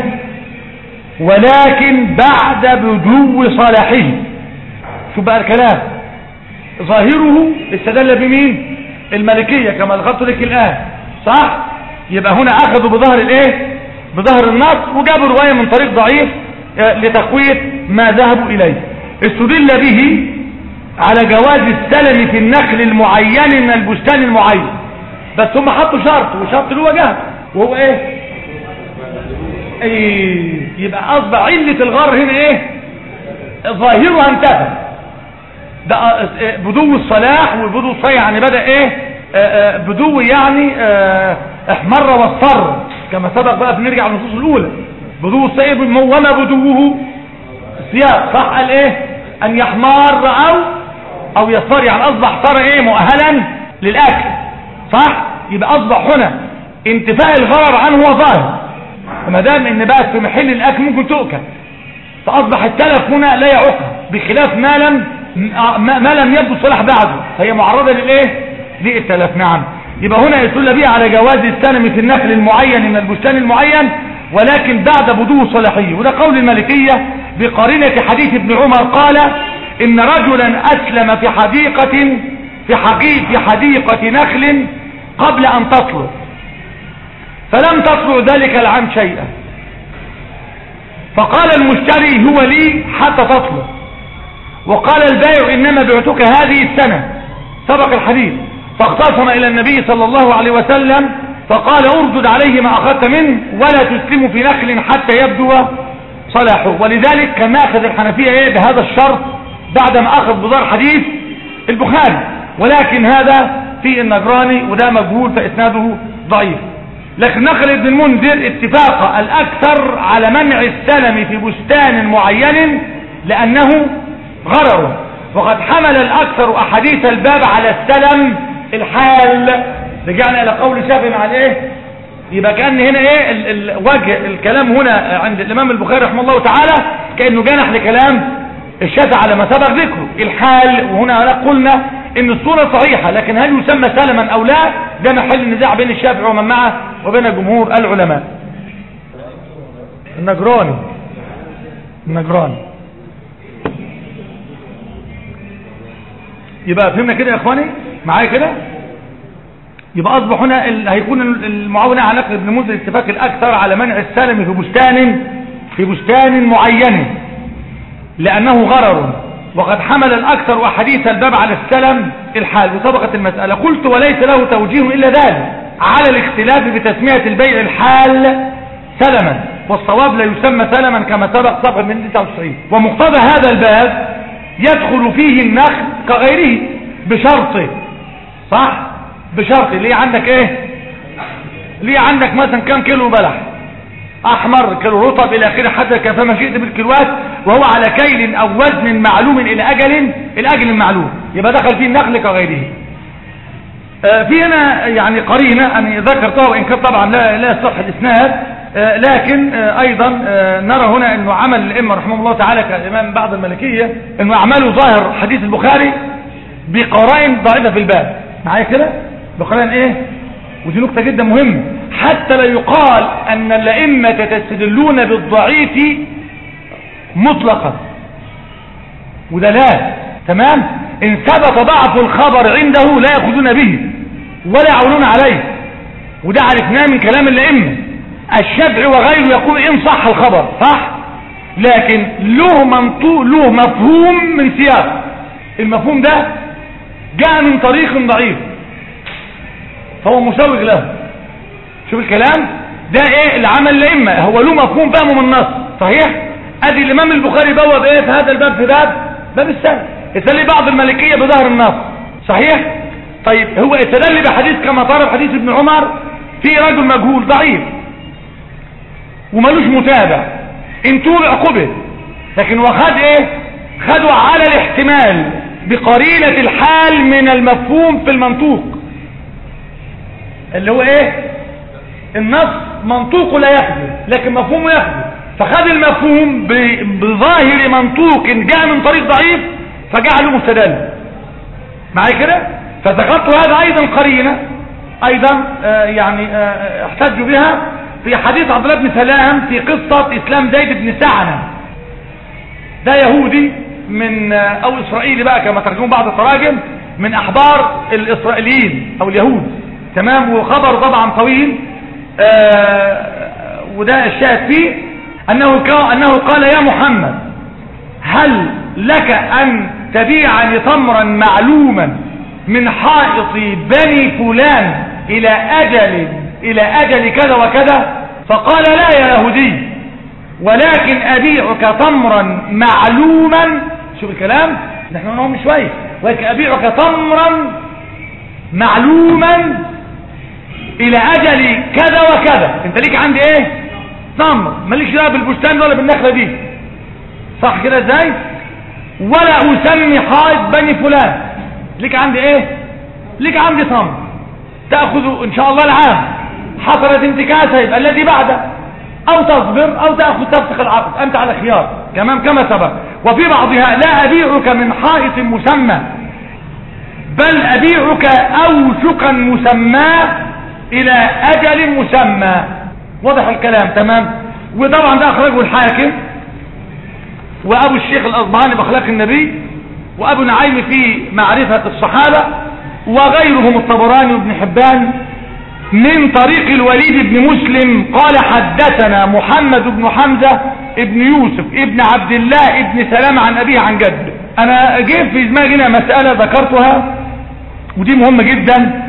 ولكن بعد بدو صلاحه شو بقى الكلام ظاهره استدل بمين الملكية كما ذكرت لك الآن صح يبقى هنا أخذوا بظهر الايه بظهر النص وجابوا رواية من طريق ضعيف آه، لتقوية ما ذهبوا إليه استدل به على جواز السلم في النخل المعين من البستان المعين بس هم حطوا شرط والشرط اللي هو جهل وهو ايه ايه يبقى اصبح علة الغر هنا ايه ظاهرها انتهى ده آه، آه، بدو الصلاح وبدو الصيح يعني بدأ ايه آه، آه، بدو يعني آه، احمر واصفر كما سبق بقى بنرجع للنصوص الاولى بدو الصيح وما بدوه السياق صح قال ايه ان يحمر او او يصفر يعني اصبح صار ايه مؤهلا للاكل صح يبقى اصبح هنا انتفاء الغرر عنه هو ظاهر فما دام ان بقت في محل الاكل ممكن تؤكل فاصبح التلف هنا لا يعقل بخلاف ما لم ما ما لم يبدو صلاح بعده فهي معرضه للايه للتلف نعم يبقى هنا يدل بها على جواز السلم في النخل المعين من البستان المعين ولكن بعد بدو صلاحيه وده قول المالكيه بقرينه حديث ابن عمر قال ان رجلا اسلم في حديقه في حقيقة في حديقه نخل قبل ان تطلع فلم تطلع ذلك العام شيئا فقال المشتري هو لي حتى تطلع وقال البائع انما بعتك هذه السنة سبق الحديث فاختصم الى النبي صلى الله عليه وسلم فقال اردد عليه ما اخذت منه ولا تسلم في نخل حتى يبدو صلاحه ولذلك كان اخذ الحنفية ايه بهذا الشرط بعدما اخذ بضار حديث البخاري ولكن هذا في النجراني وده مجهول فاسناده ضعيف لكن نقل ابن المنذر اتفاق الاكثر على منع السلم في بستان معين لانه غرر وقد حمل الاكثر احاديث الباب على السلم الحال رجعنا الى قول الشافعي مع الايه يبقى كان هنا ايه ال ال وجه الكلام هنا عند الامام البخاري رحمه الله تعالى كانه جنح لكلام الشافعي على ما سبق ذكره الحال وهنا قلنا ان الصورة صحيحة لكن هل يسمى سلما او لا ده محل النزاع بين الشافعي ومن معه وبين جمهور العلماء النجراني النجراني يبقى فهمنا كده يا اخواني معايا كده يبقى اصبح هنا ال... هيكون المعاونة على نقل ابن منذر الاتفاق الاكثر على منع السلم في بستان في بستان معين لانه غرر وقد حمل الاكثر احاديث الباب على السلم الحال وسبقت المسألة قلت وليس له توجيه الا ذلك على الاختلاف بتسمية البيع الحال سلما والصواب لا يسمى سلما كما سبق صفحة من 99 ومقتضى هذا الباب يدخل فيه النخل كغيره بشرطه صح بشرط ليه عندك ايه ليه عندك مثلا كم كيلو بلح احمر كيلو رطب الى اخره حتى كفما شئت بالكيلوات وهو على كيل او وزن معلوم الى اجل الاجل المعلوم يبقى دخل فيه النخل كغيره آه في هنا يعني قرينة أن ذكرتها وإن كان طبعا لا, لا يصح الإسناد آه لكن آه أيضا نرى هنا أنه عمل الإمة رحمه الله تعالى كالإمام بعض الملكية أنه أعماله ظاهر حديث البخاري بقرائن ضعيفة في الباب معايا كده بقرائن إيه ودي نقطة جدا مهمة حتى لا يقال أن الأئمة تستدلون بالضعيف مطلقا وده لا تمام إن ثبت ضعف الخبر عنده لا يأخذون به ولا يعولون عليه وده عرفناه من كلام الأئمة الشافعي وغيره يقول إن صح الخبر صح لكن له منطوق له مفهوم من سياق المفهوم ده جاء من طريق ضعيف فهو مسوغ له شوف الكلام ده ايه العمل الائمه هو له مفهوم فهمه من النص صحيح ادي الامام البخاري بوب ايه في هذا الباب في باب باب السلم استدل بعض الملكيه بظهر النص صحيح طيب هو استدل بحديث كما طرف حديث ابن عمر في رجل مجهول ضعيف وملوش متابع ان توبع قبل لكن وخد ايه خدوا على الاحتمال بقرينة الحال من المفهوم في المنطوق اللي هو ايه النص منطوقه لا يخدم لكن مفهومه يخدم فخد المفهوم بظاهر منطوق جاء من طريق ضعيف فجعله مستدل معايا كده فذكرت هذا ايضا قرينة ايضا آه، يعني آه، احتجوا بها في حديث عبد الله بن سلام في قصة اسلام زيد بن سعنة ده يهودي من آه، او اسرائيلي بقى كما ترجمون بعض التراجم من احبار الاسرائيليين او اليهود تمام وخبر طبعا طويل آه، وده الشاهد فيه انه كا- انه قال يا محمد هل لك ان تبيعني تمرا معلوما من حائط بني فلان الى اجل الى اجل كذا وكذا فقال لا يا يهودي ولكن ابيعك تمرا معلوما شوف الكلام نحن نقول من شويه ولكن ابيعك تمرا معلوما الى اجل كذا وكذا انت ليك عندي ايه تمر ماليش دعوه بالبستان ولا بالنخله دي صح كده ازاي ولا اسمي حائط بني فلان ليك عندي ايه ليك عندي تمر تاخذ ان شاء الله العام حصلت انتكاسه يبقى الذي بعده او تصبر او تاخذ تفسخ العقد انت على خيار كمان كما سبق وفي بعضها لا ابيعك من حائط مسمى بل أبيعك أوشقا مسمى إلى أجل مسمى واضح الكلام تمام وطبعا ده أخرجه الحاكم وأبو الشيخ الأصبهاني بأخلاق النبي وأبو نعيم في معرفة الصحابة وغيرهم الطبراني وابن حبان من طريق الوليد بن مسلم قال حدثنا محمد بن حمزة ابن يوسف ابن عبد الله ابن سلام عن أبيه عن جد أنا جيت في دماغي هنا مسألة ذكرتها ودي مهمة جدا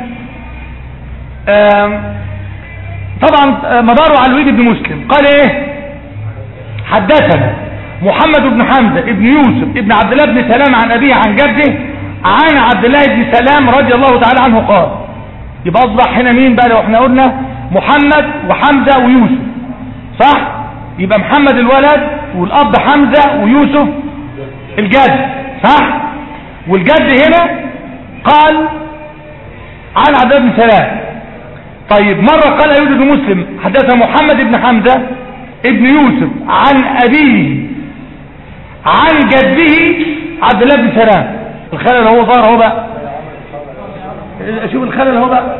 آم، طبعا آه، مداره على الوليد بن مسلم قال ايه حدثنا محمد بن حمزة ابن يوسف ابن عبد الله بن سلام عن أبيه عن جده عن عبد الله بن سلام رضي الله تعالى عنه قال يبقى أصبح هنا مين بقى لو احنا قلنا محمد وحمزة ويوسف صح يبقى محمد الولد والأب حمزة ويوسف الجد صح والجد هنا قال عن عبد الله بن سلام طيب مرة قال أيوب بن مسلم حدث محمد بن حمزة ابن يوسف عن أبيه عن جده عبد الله بن سلام الخلل هو ظهر هو بقى شوف الخلل هو بقى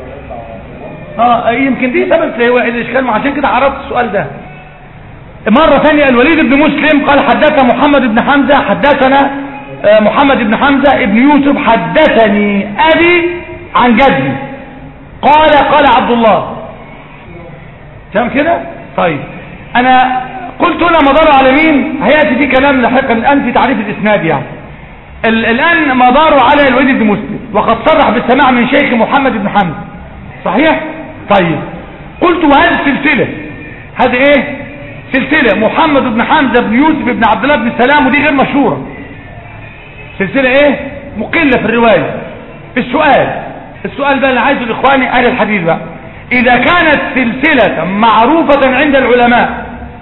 اه يمكن دي سبب الاشكال ما عشان كده عرضت السؤال ده مرة ثانية الوليد بن مسلم قال حدث محمد بن حمزة حدثنا آه، محمد بن حمزة ابن يوسف حدثني أبي عن جدي قال قال عبد الله تمام كده طيب أنا قلت هنا مدار على مين هيأتي في كلام لاحقا الآن في تعريف الإسناد يعني ال- الآن مداره على الوليد بن مسلم وقد صرح بالسماع من شيخ محمد بن حمزة صحيح طيب قلت وهذه السلسلة هذه ايه سلسلة محمد بن حمزة بن يوسف بن عبد الله بن سلام ودي غير مشهورة سلسلة ايه مقلة في الرواية السؤال السؤال بقى اللي عايزه الاخواني اهل الحديث بقى اذا كانت سلسلة معروفة عند العلماء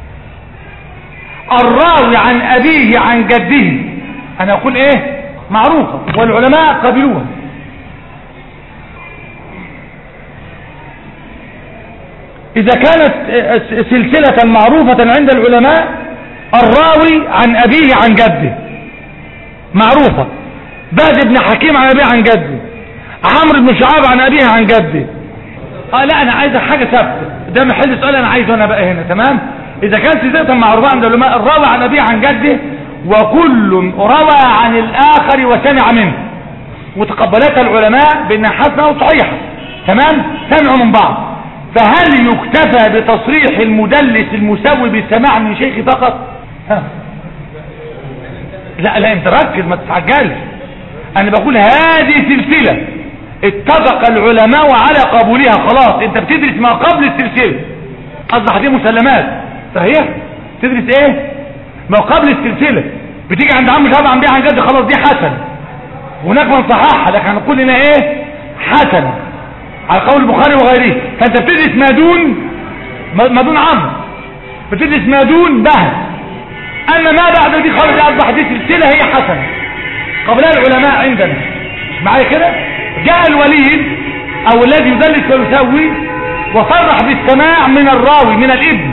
الراوي عن ابيه عن جده انا اقول ايه معروفة والعلماء قبلوها إذا كانت سلسلة معروفة عند العلماء الراوي عن أبيه عن جده معروفة باد بن حكيم عن أبيه عن جده عمرو بن شعاب عن أبيه عن جده آه لا أنا عايز حاجة ثابتة ده محل سؤال أنا عايزه أنا بقى هنا تمام إذا كانت سلسلة معروفة عند العلماء الراوي عن أبيه عن جده وكل روى عن الآخر وسمع منه وتقبلتها العلماء بأنها حسنة وصحيحة تمام سمعوا من بعض فهل يكتفى بتصريح المدلس المسوي بالسماع من شيخ فقط ها. لا لا انت ركز ما تتعجلش انا بقول هذه سلسلة اتفق العلماء على قبولها خلاص انت بتدرس ما قبل السلسلة اصبح دي مسلمات صحيح تدرس ايه ما قبل السلسلة بتيجي عند عم شهاب عن بيع عن جد خلاص دي حسن هناك من صححها لكن هنقول هنا ايه حسن على قول البخاري وغيره فانت بتدرس ما دون ما دون عمرو بتدرس ما دون بهز اما ما بعد دي خالص اصبح دي سلسله هي حسنه قبلها العلماء عندنا معايا كده جاء الوليد او الذي يدلس ويسوي وصرح بالسماع من الراوي من الابن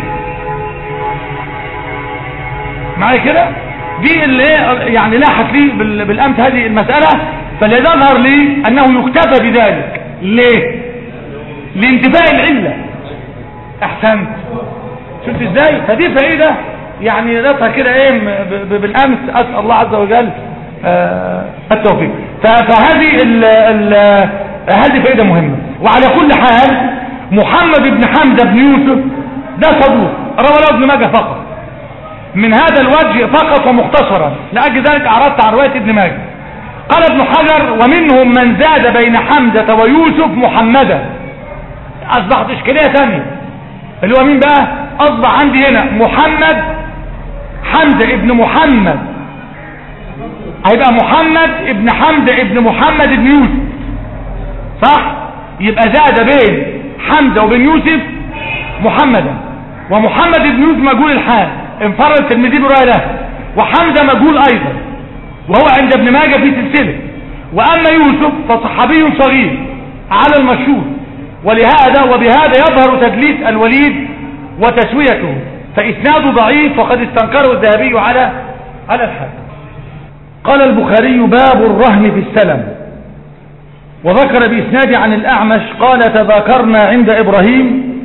معايا كده دي اللي يعني لاحت لي بالامس هذه المساله فالذي يظهر لي أنه يكتفى بذلك ليه لانتفاء العلة أحسنت شفت ازاي فدي فائدة يعني رأتها كده ايه ب- ب- بالامس اسأل الله عز وجل آه، التوفيق ف- فهذه ال ال هذه فائدة مهمة وعلى كل حال محمد بن حمزة بن يوسف ده صدوق روى له ابن ماجه فقط من هذا الوجه فقط ومختصرا لأجل ذلك أعرضت عن رواية ابن ماجه قال ابن حجر ومنهم من زاد بين حمزة ويوسف محمدا أصبحت إشكالية ثانية اللي هو مين بقى أصبح عندي هنا محمد حمزة ابن محمد هيبقى محمد ابن حمزة ابن محمد ابن يوسف صح يبقى زاد بين حمزة وبين يوسف محمدا ومحمد ابن يوسف مجهول الحال انفرد التلميذي برواية له وحمزة مجهول ايضا وهو عند ابن ماجه في سلسلة واما يوسف فصحابي صغير على المشهور ولهذا وبهذا يظهر تدليس الوليد وتسويته فاسناده ضعيف وقد استنكره الذهبي على على الحال قال البخاري باب الرهن في السلم وذكر بإسناد عن الأعمش قال تذاكرنا عند إبراهيم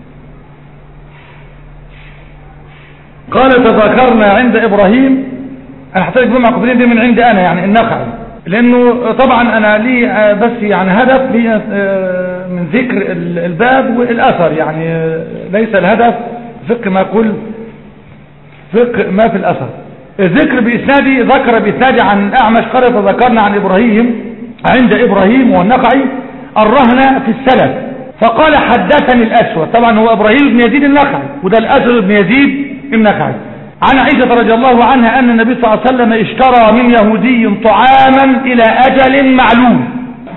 قال تذاكرنا عند إبراهيم أنا احتاج بما قبلين دي من عندي أنا يعني النخعي لأنه طبعا أنا لي آه، بس يعني هدف لي آه، من ذكر ال- الباب والأثر يعني آه، ليس الهدف فقه ما كل فقه ما في الأثر الذكر بإسنادي ذكر بإسنادي عن أعمش قال تذكرنا عن إبراهيم عند إبراهيم والنقعي الرهن في السلف فقال حدثني الأسود طبعا هو إبراهيم بن يزيد النخعي وده الأسود بن يزيد النخعي عن عائشة رضي الله عنها أن النبي صلى الله عليه وسلم اشترى من يهودي طعاما إلى أجل معلوم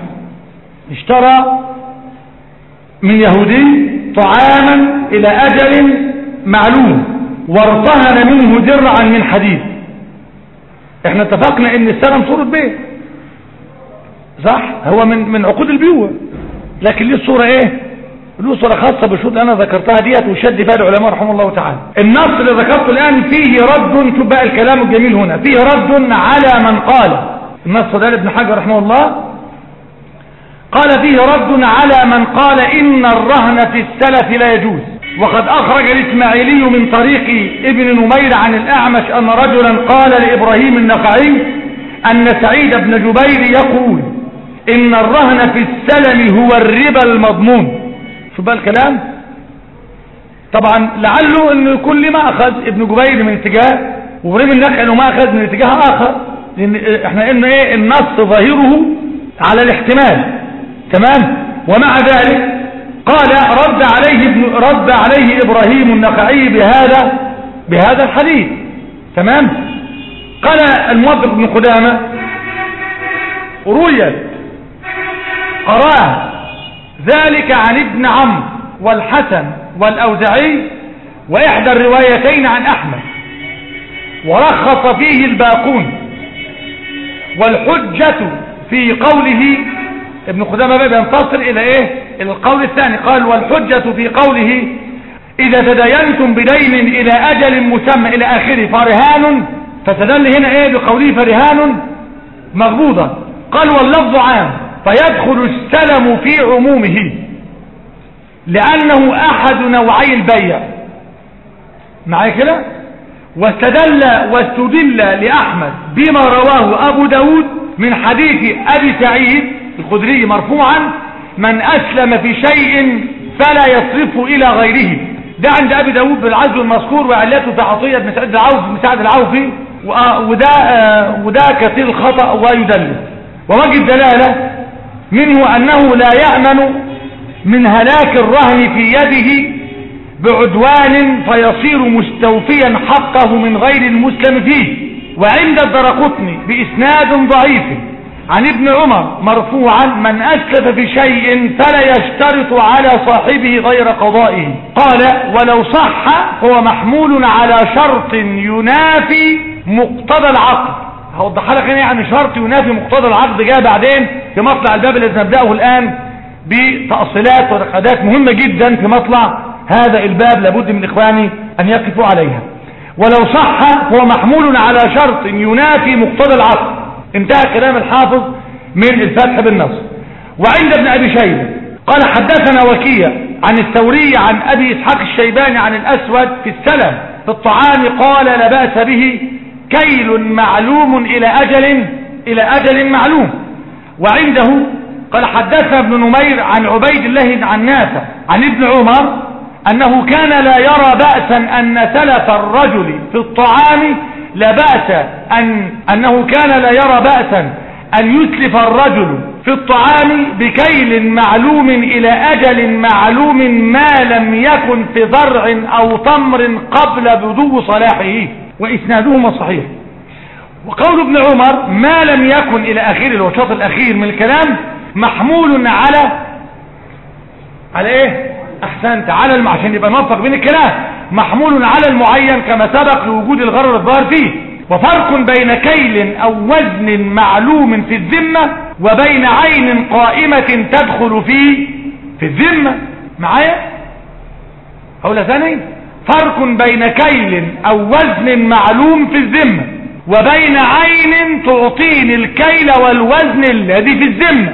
اشترى من يهودي طعاما إلى أجل معلوم وارتهن منه درعا من حديد احنا اتفقنا ان السلم صورة بيت صح هو من من عقود البيوع لكن ليه صورة ايه له صورة خاصة بالشروط اللي انا ذكرتها ديت وشد فيها العلماء رحمه الله تعالى النص اللي ذكرته الان فيه رد شوف بقى الكلام الجميل هنا فيه رد على من قال النص ده لابن حجر رحمه الله قال فيه رد على من قال إن الرهن في السلف لا يجوز وقد أخرج الإسماعيلي من طريق ابن نمير عن الأعمش أن رجلا قال لإبراهيم النخعي أن سعيد بن جبير يقول إن الرهن في السلم هو الربا المضمون شو بقى الكلام طبعا لعله أنه يكون لما أخذ ابن جبير من اتجاه وإبراهيم النخعي أنه ما أخذ من اتجاه آخر لأن احنا قلنا إيه النص ظاهره على الاحتمال تمام ومع ذلك قال رد عليه ابن رد عليه ابراهيم النخعي بهذا بهذا الحديث تمام قال الموفق بن قدامه رويت قراه ذلك عن ابن عمرو والحسن والاوزعي واحدى الروايتين عن احمد ورخص فيه الباقون والحجه في قوله ابن قدامة بقى بينتصر الى ايه الى القول الثاني قال والحجة في قوله اذا تداينتم بدين الى اجل مسمى الى اخره فرهان فتدل هنا ايه بقوله فرهان مغبوضة قال واللفظ عام فيدخل السلم في عمومه لانه احد نوعي البيع معايا كده واستدل واستدل لأحمد بما رواه أبو داود من حديث أبي سعيد الخدري مرفوعا من أسلم في شيء فلا يصرفه إلى غيره ده عند أبي داود بالعزو المذكور وعلته في عطية بن سعد العوف بن سعد العوفي وده, وده كثير الخطأ ويدلس ووجه الدلالة منه أنه لا يأمن من هلاك الرهن في يده بعدوان فيصير مستوفيا حقه من غير المسلم فيه وعند الدرقطني بإسناد ضعيف عن ابن عمر مرفوعا من أسلف في شيء فلا يشترط على صاحبه غير قضائه قال ولو صح هو محمول على شرط ينافي مقتضى العقد هوضح لك يعني شرط ينافي مقتضى العقد جاء بعدين في مطلع الباب الذي نبدأه الآن بتأصيلات ورقادات مهمة جدا في مطلع هذا الباب لابد من إخواني أن يقفوا عليها ولو صح هو محمول على شرط ينافي مقتضى العقد انتهى كلام الحافظ من الفتح بالنصر وعند ابن أبي شيبة قال حدثنا وكيع عن الثوري عن أبي إسحاق الشيباني عن الأسود في السلم في الطعام قال لا بأس به كيل معلوم إلى أجل إلى أجل معلوم وعنده قال حدثنا ابن نمير عن عبيد الله عن نافع عن ابن عمر أنه كان لا يرى بأسا أن سلف الرجل في الطعام لا بأس أن أنه كان لا يرى بأسا أن يتلف الرجل في الطعام بكيل معلوم إلى أجل معلوم ما لم يكن في ضرع أو تمر قبل بدو صلاحه وإسنادهما صحيح وقول ابن عمر ما لم يكن إلى آخر الوشاط الأخير من الكلام محمول على على إيه أحسنت على الم... عشان يبقى نوفق بين الكلام محمول على المعين كما سبق لوجود الغرر الظاهر فيه وفرق بين كيل أو وزن معلوم في الذمة وبين عين قائمة تدخل في في الذمة معايا أولا ثاني فرق بين كيل أو وزن معلوم في الذمة وبين عين تعطيني الكيل والوزن الذي في الذمة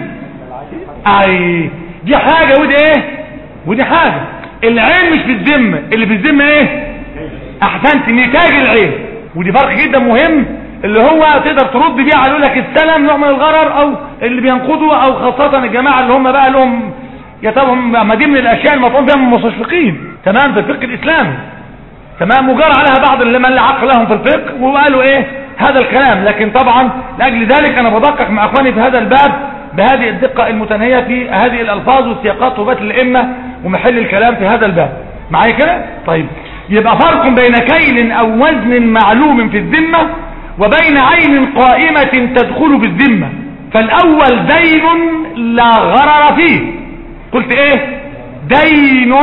أي دي حاجة ودي ايه ودي حاجة العين مش في الذمة اللي في الذمة ايه احسنت نتاج العين ودي فرق جدا مهم اللي هو تقدر ترد بيه على يقول لك السلم نوع من الغرر او اللي بينقضوا او خاصة الجماعة اللي هم بقى لهم يتابهم ما دي من الاشياء المطعون فيها من المستشرقين تمام في الفقه الاسلامي تمام وجرى عليها بعض اللي من لا عقل لهم في الفقه وقالوا ايه هذا الكلام لكن طبعا لاجل ذلك انا بدقق مع اخواني في هذا الباب بهذه الدقة المتناهية في هذه الالفاظ والسياقات وبات الائمة ومحل الكلام في هذا الباب معايا كده طيب يبقى فرق بين كيل او وزن معلوم في الذمة وبين عين قائمة تدخل بالذمة فالاول دين لا غرر فيه قلت ايه دين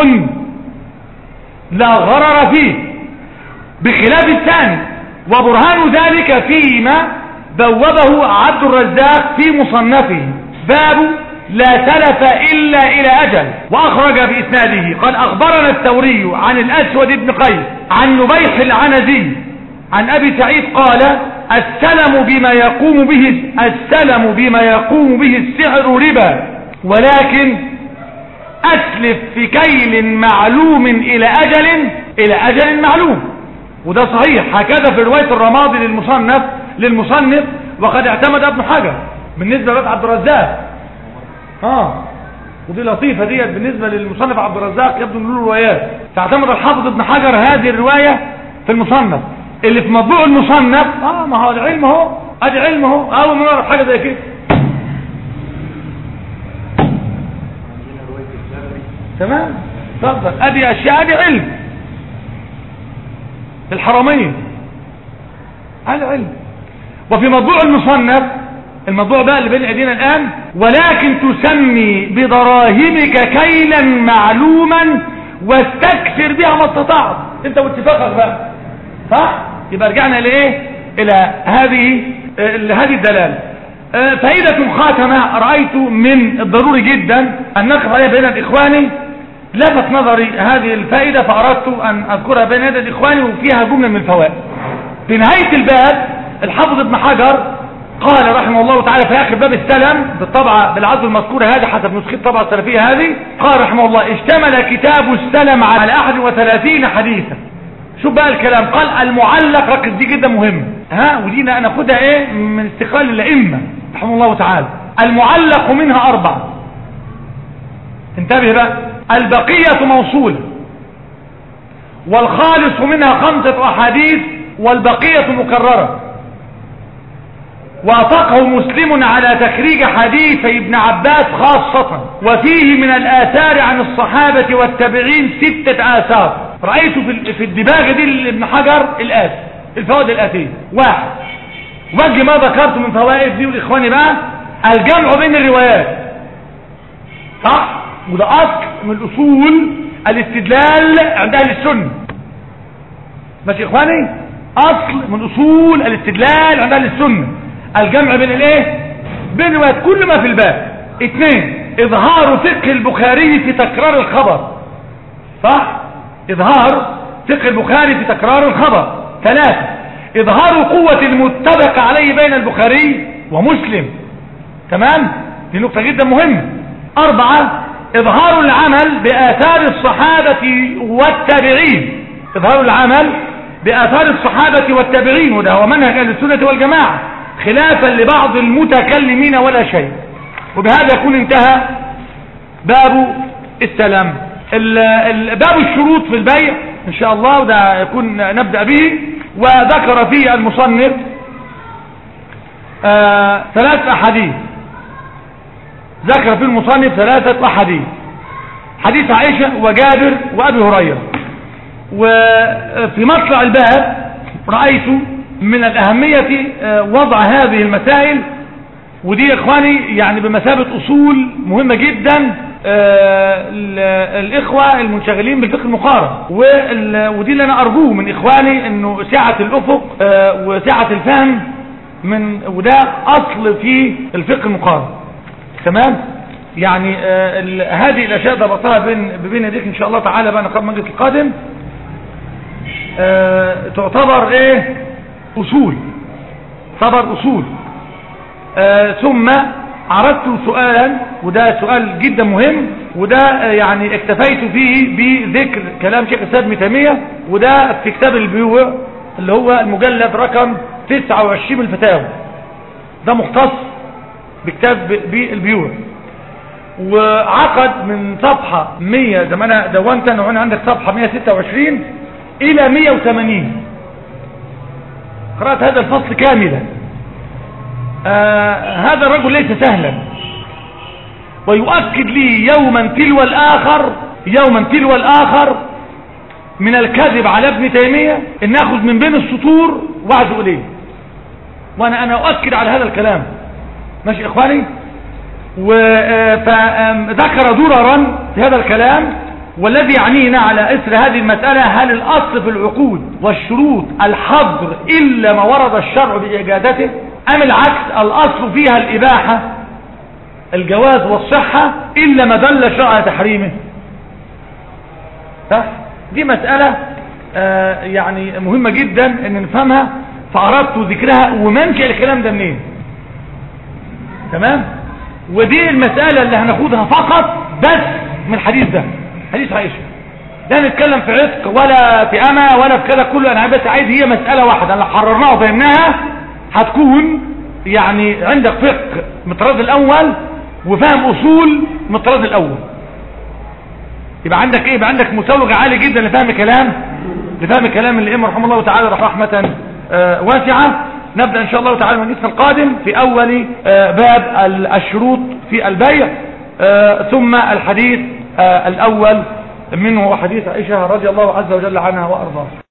لا غرر فيه بخلاف الثاني وبرهان ذلك فيما بوبه عبد الرزاق في مصنفه باب لا سلف إلا إلى أجل وأخرج بإسناده قال أخبرنا الثوري عن الأسود بن قيس عن نبيح العنزي عن أبي سعيد قال السلم بما يقوم به السلم بما يقوم به السعر ربا ولكن أسلف في كيل معلوم إلى أجل إلى أجل معلوم وده صحيح هكذا في رواية الرمادي للمصنف للمصنف وقد اعتمد ابن حجر بالنسبة لبيت عبد الرزاق اه ودي لطيفة ديت بالنسبة للمصنف عبد الرزاق يبدو ان له روايات فاعتمد الحافظ ابن حجر هذه الرواية في المصنف اللي في مطبوع المصنف اه ما هو العلم اهو ادي علم اهو اول ما نعرف حاجة زي كده عندنا رواية الزبري تمام اتفضل ادي اشياء ادي علم الحرمين هذا علم وفي موضوع المصنف الموضوع بقى اللي بين ايدينا الان ولكن تسمي بدراهمك كيلا معلوما واستكثر بها ما استطعت انت واتفاقك بقى صح يبقى رجعنا لايه الى هذه آه، لهذه الدلاله آه، فائدة خاتمة رأيت من الضروري جدا أن نقف عليها بين الإخوان لفت نظري هذه الفائدة فأردت أن أذكرها بين يدي الإخوان وفيها جملة من الفوائد في نهاية الباب الحافظ ابن حجر قال رحمه الله تعالى في آخر باب السلم بالطبعة بالعدل المذكورة هذه حسب نسخة الطبعة السلفية هذه قال رحمه الله اشتمل كتاب السلم على 31 حديثا شوف بقى الكلام قال المعلق ركز دي جدا مهم ها ودي انا اخدها ايه من استقلال الائمه رحمه الله تعالى المعلق منها اربع انتبه بقى البقيه موصوله والخالص منها خمسه احاديث والبقيه مكرره وافقه مسلم على تخريج حديثي ابن عباس خاصة وفيه من الآثار عن الصحابة والتابعين ستة آثار رأيت في في الدباغة دي لابن حجر الآتي الفوائد الآتية واحد وجه ما ذكرت من فوائد دي والإخواني بقى الجمع بين الروايات صح وده أصل من الأصول الاستدلال عند أهل السنة ماشي يا إخواني أصل من أصول الاستدلال عند أهل السنة الجمع بين الايه بين روايات كل ما في الباب اثنين اظهار فقه البخاري في تكرار الخبر صح اظهار فقه البخاري في تكرار الخبر ثلاثة اظهار قوة المتفق عليه بين البخاري ومسلم تمام دي نقطة جدا مهمة أربعة إظهار العمل بآثار الصحابة والتابعين إظهار العمل بآثار الصحابة والتابعين وده هو منهج أهل السنة والجماعة خلافا لبعض المتكلمين ولا شيء وبهذا يكون انتهى باب السلام ال- ال- باب الشروط في البيع إن شاء الله وده يكون نبدأ به وذكر فيه المصنف آه ثلاث أحاديث ذكر في المصنف ثلاثة أحاديث حديث عائشة وجابر وأبي هريرة وفي مطلع الباب رأيت من الأهمية آه، وضع هذه المسائل ودي يا إخواني يعني بمثابة أصول مهمة جدا آه، ال- الإخوة المنشغلين بالفقه المقارن وال- ودي اللي أنا أرجوه من إخواني أنه سعة الأفق آه، وسعة الفهم من وده أصل في الفقه المقارن تمام يعني آه ال- هذه الاشياء ضبطها بين بين يديك ان شاء الله تعالى بقى نقام المجلس القادم آه تعتبر ايه اصول تعتبر اصول آه ثم عرضت سؤالا وده سؤال جدا مهم وده آه يعني اكتفيت فيه بذكر كلام شيخ الاسلام ابن تيميه وده في كتاب البيوع اللي هو المجلد رقم 29 من الفتاوى ده مختص بكتاب ب- بالبيوع وعقد من صفحة 100 زي ما انا دونت انا وهنا عندك صفحة 126 الى 180 قرأت هذا الفصل كاملا آه هذا الرجل ليس سهلا ويؤكد لي يوما تلو الآخر يوما تلو الآخر من الكذب على ابن تيمية ان اخذ من بين السطور وعده اليه وانا انا اؤكد على هذا الكلام ماشي يا اخواني فذكر دررا في هذا الكلام والذي يعنينا على اثر هذه المسألة هل الاصل في العقود والشروط الحظر الا ما ورد الشرع باجازته ام العكس الاصل فيها الاباحة الجواز والصحة الا ما دل الشرع على تحريمه صح دي مسألة آه يعني مهمة جدا ان نفهمها فاردت ذكرها ومنشأ الكلام ده منين تمام ودي المسألة اللي هناخدها فقط بس من الحديث ده حديث عائشة لا نتكلم في عتق ولا في أما ولا في كذا كله أنا بس عايز هي مسألة واحدة لو حررناها وفهمناها هتكون يعني عندك فقه من الطراز الأول وفهم أصول من الطراز الأول يبقى عندك ايه يبقى عندك مسوغ عالي جدا لفهم كلام لفهم كلام الائمه رحمه الله تعالى رحمه آه واسعه نبدا ان شاء الله تعالى من الجزء القادم في اول آه باب الشروط في البيع آه ثم الحديث الاول منه حديث عائشه رضي الله عز وجل عنها وارضاها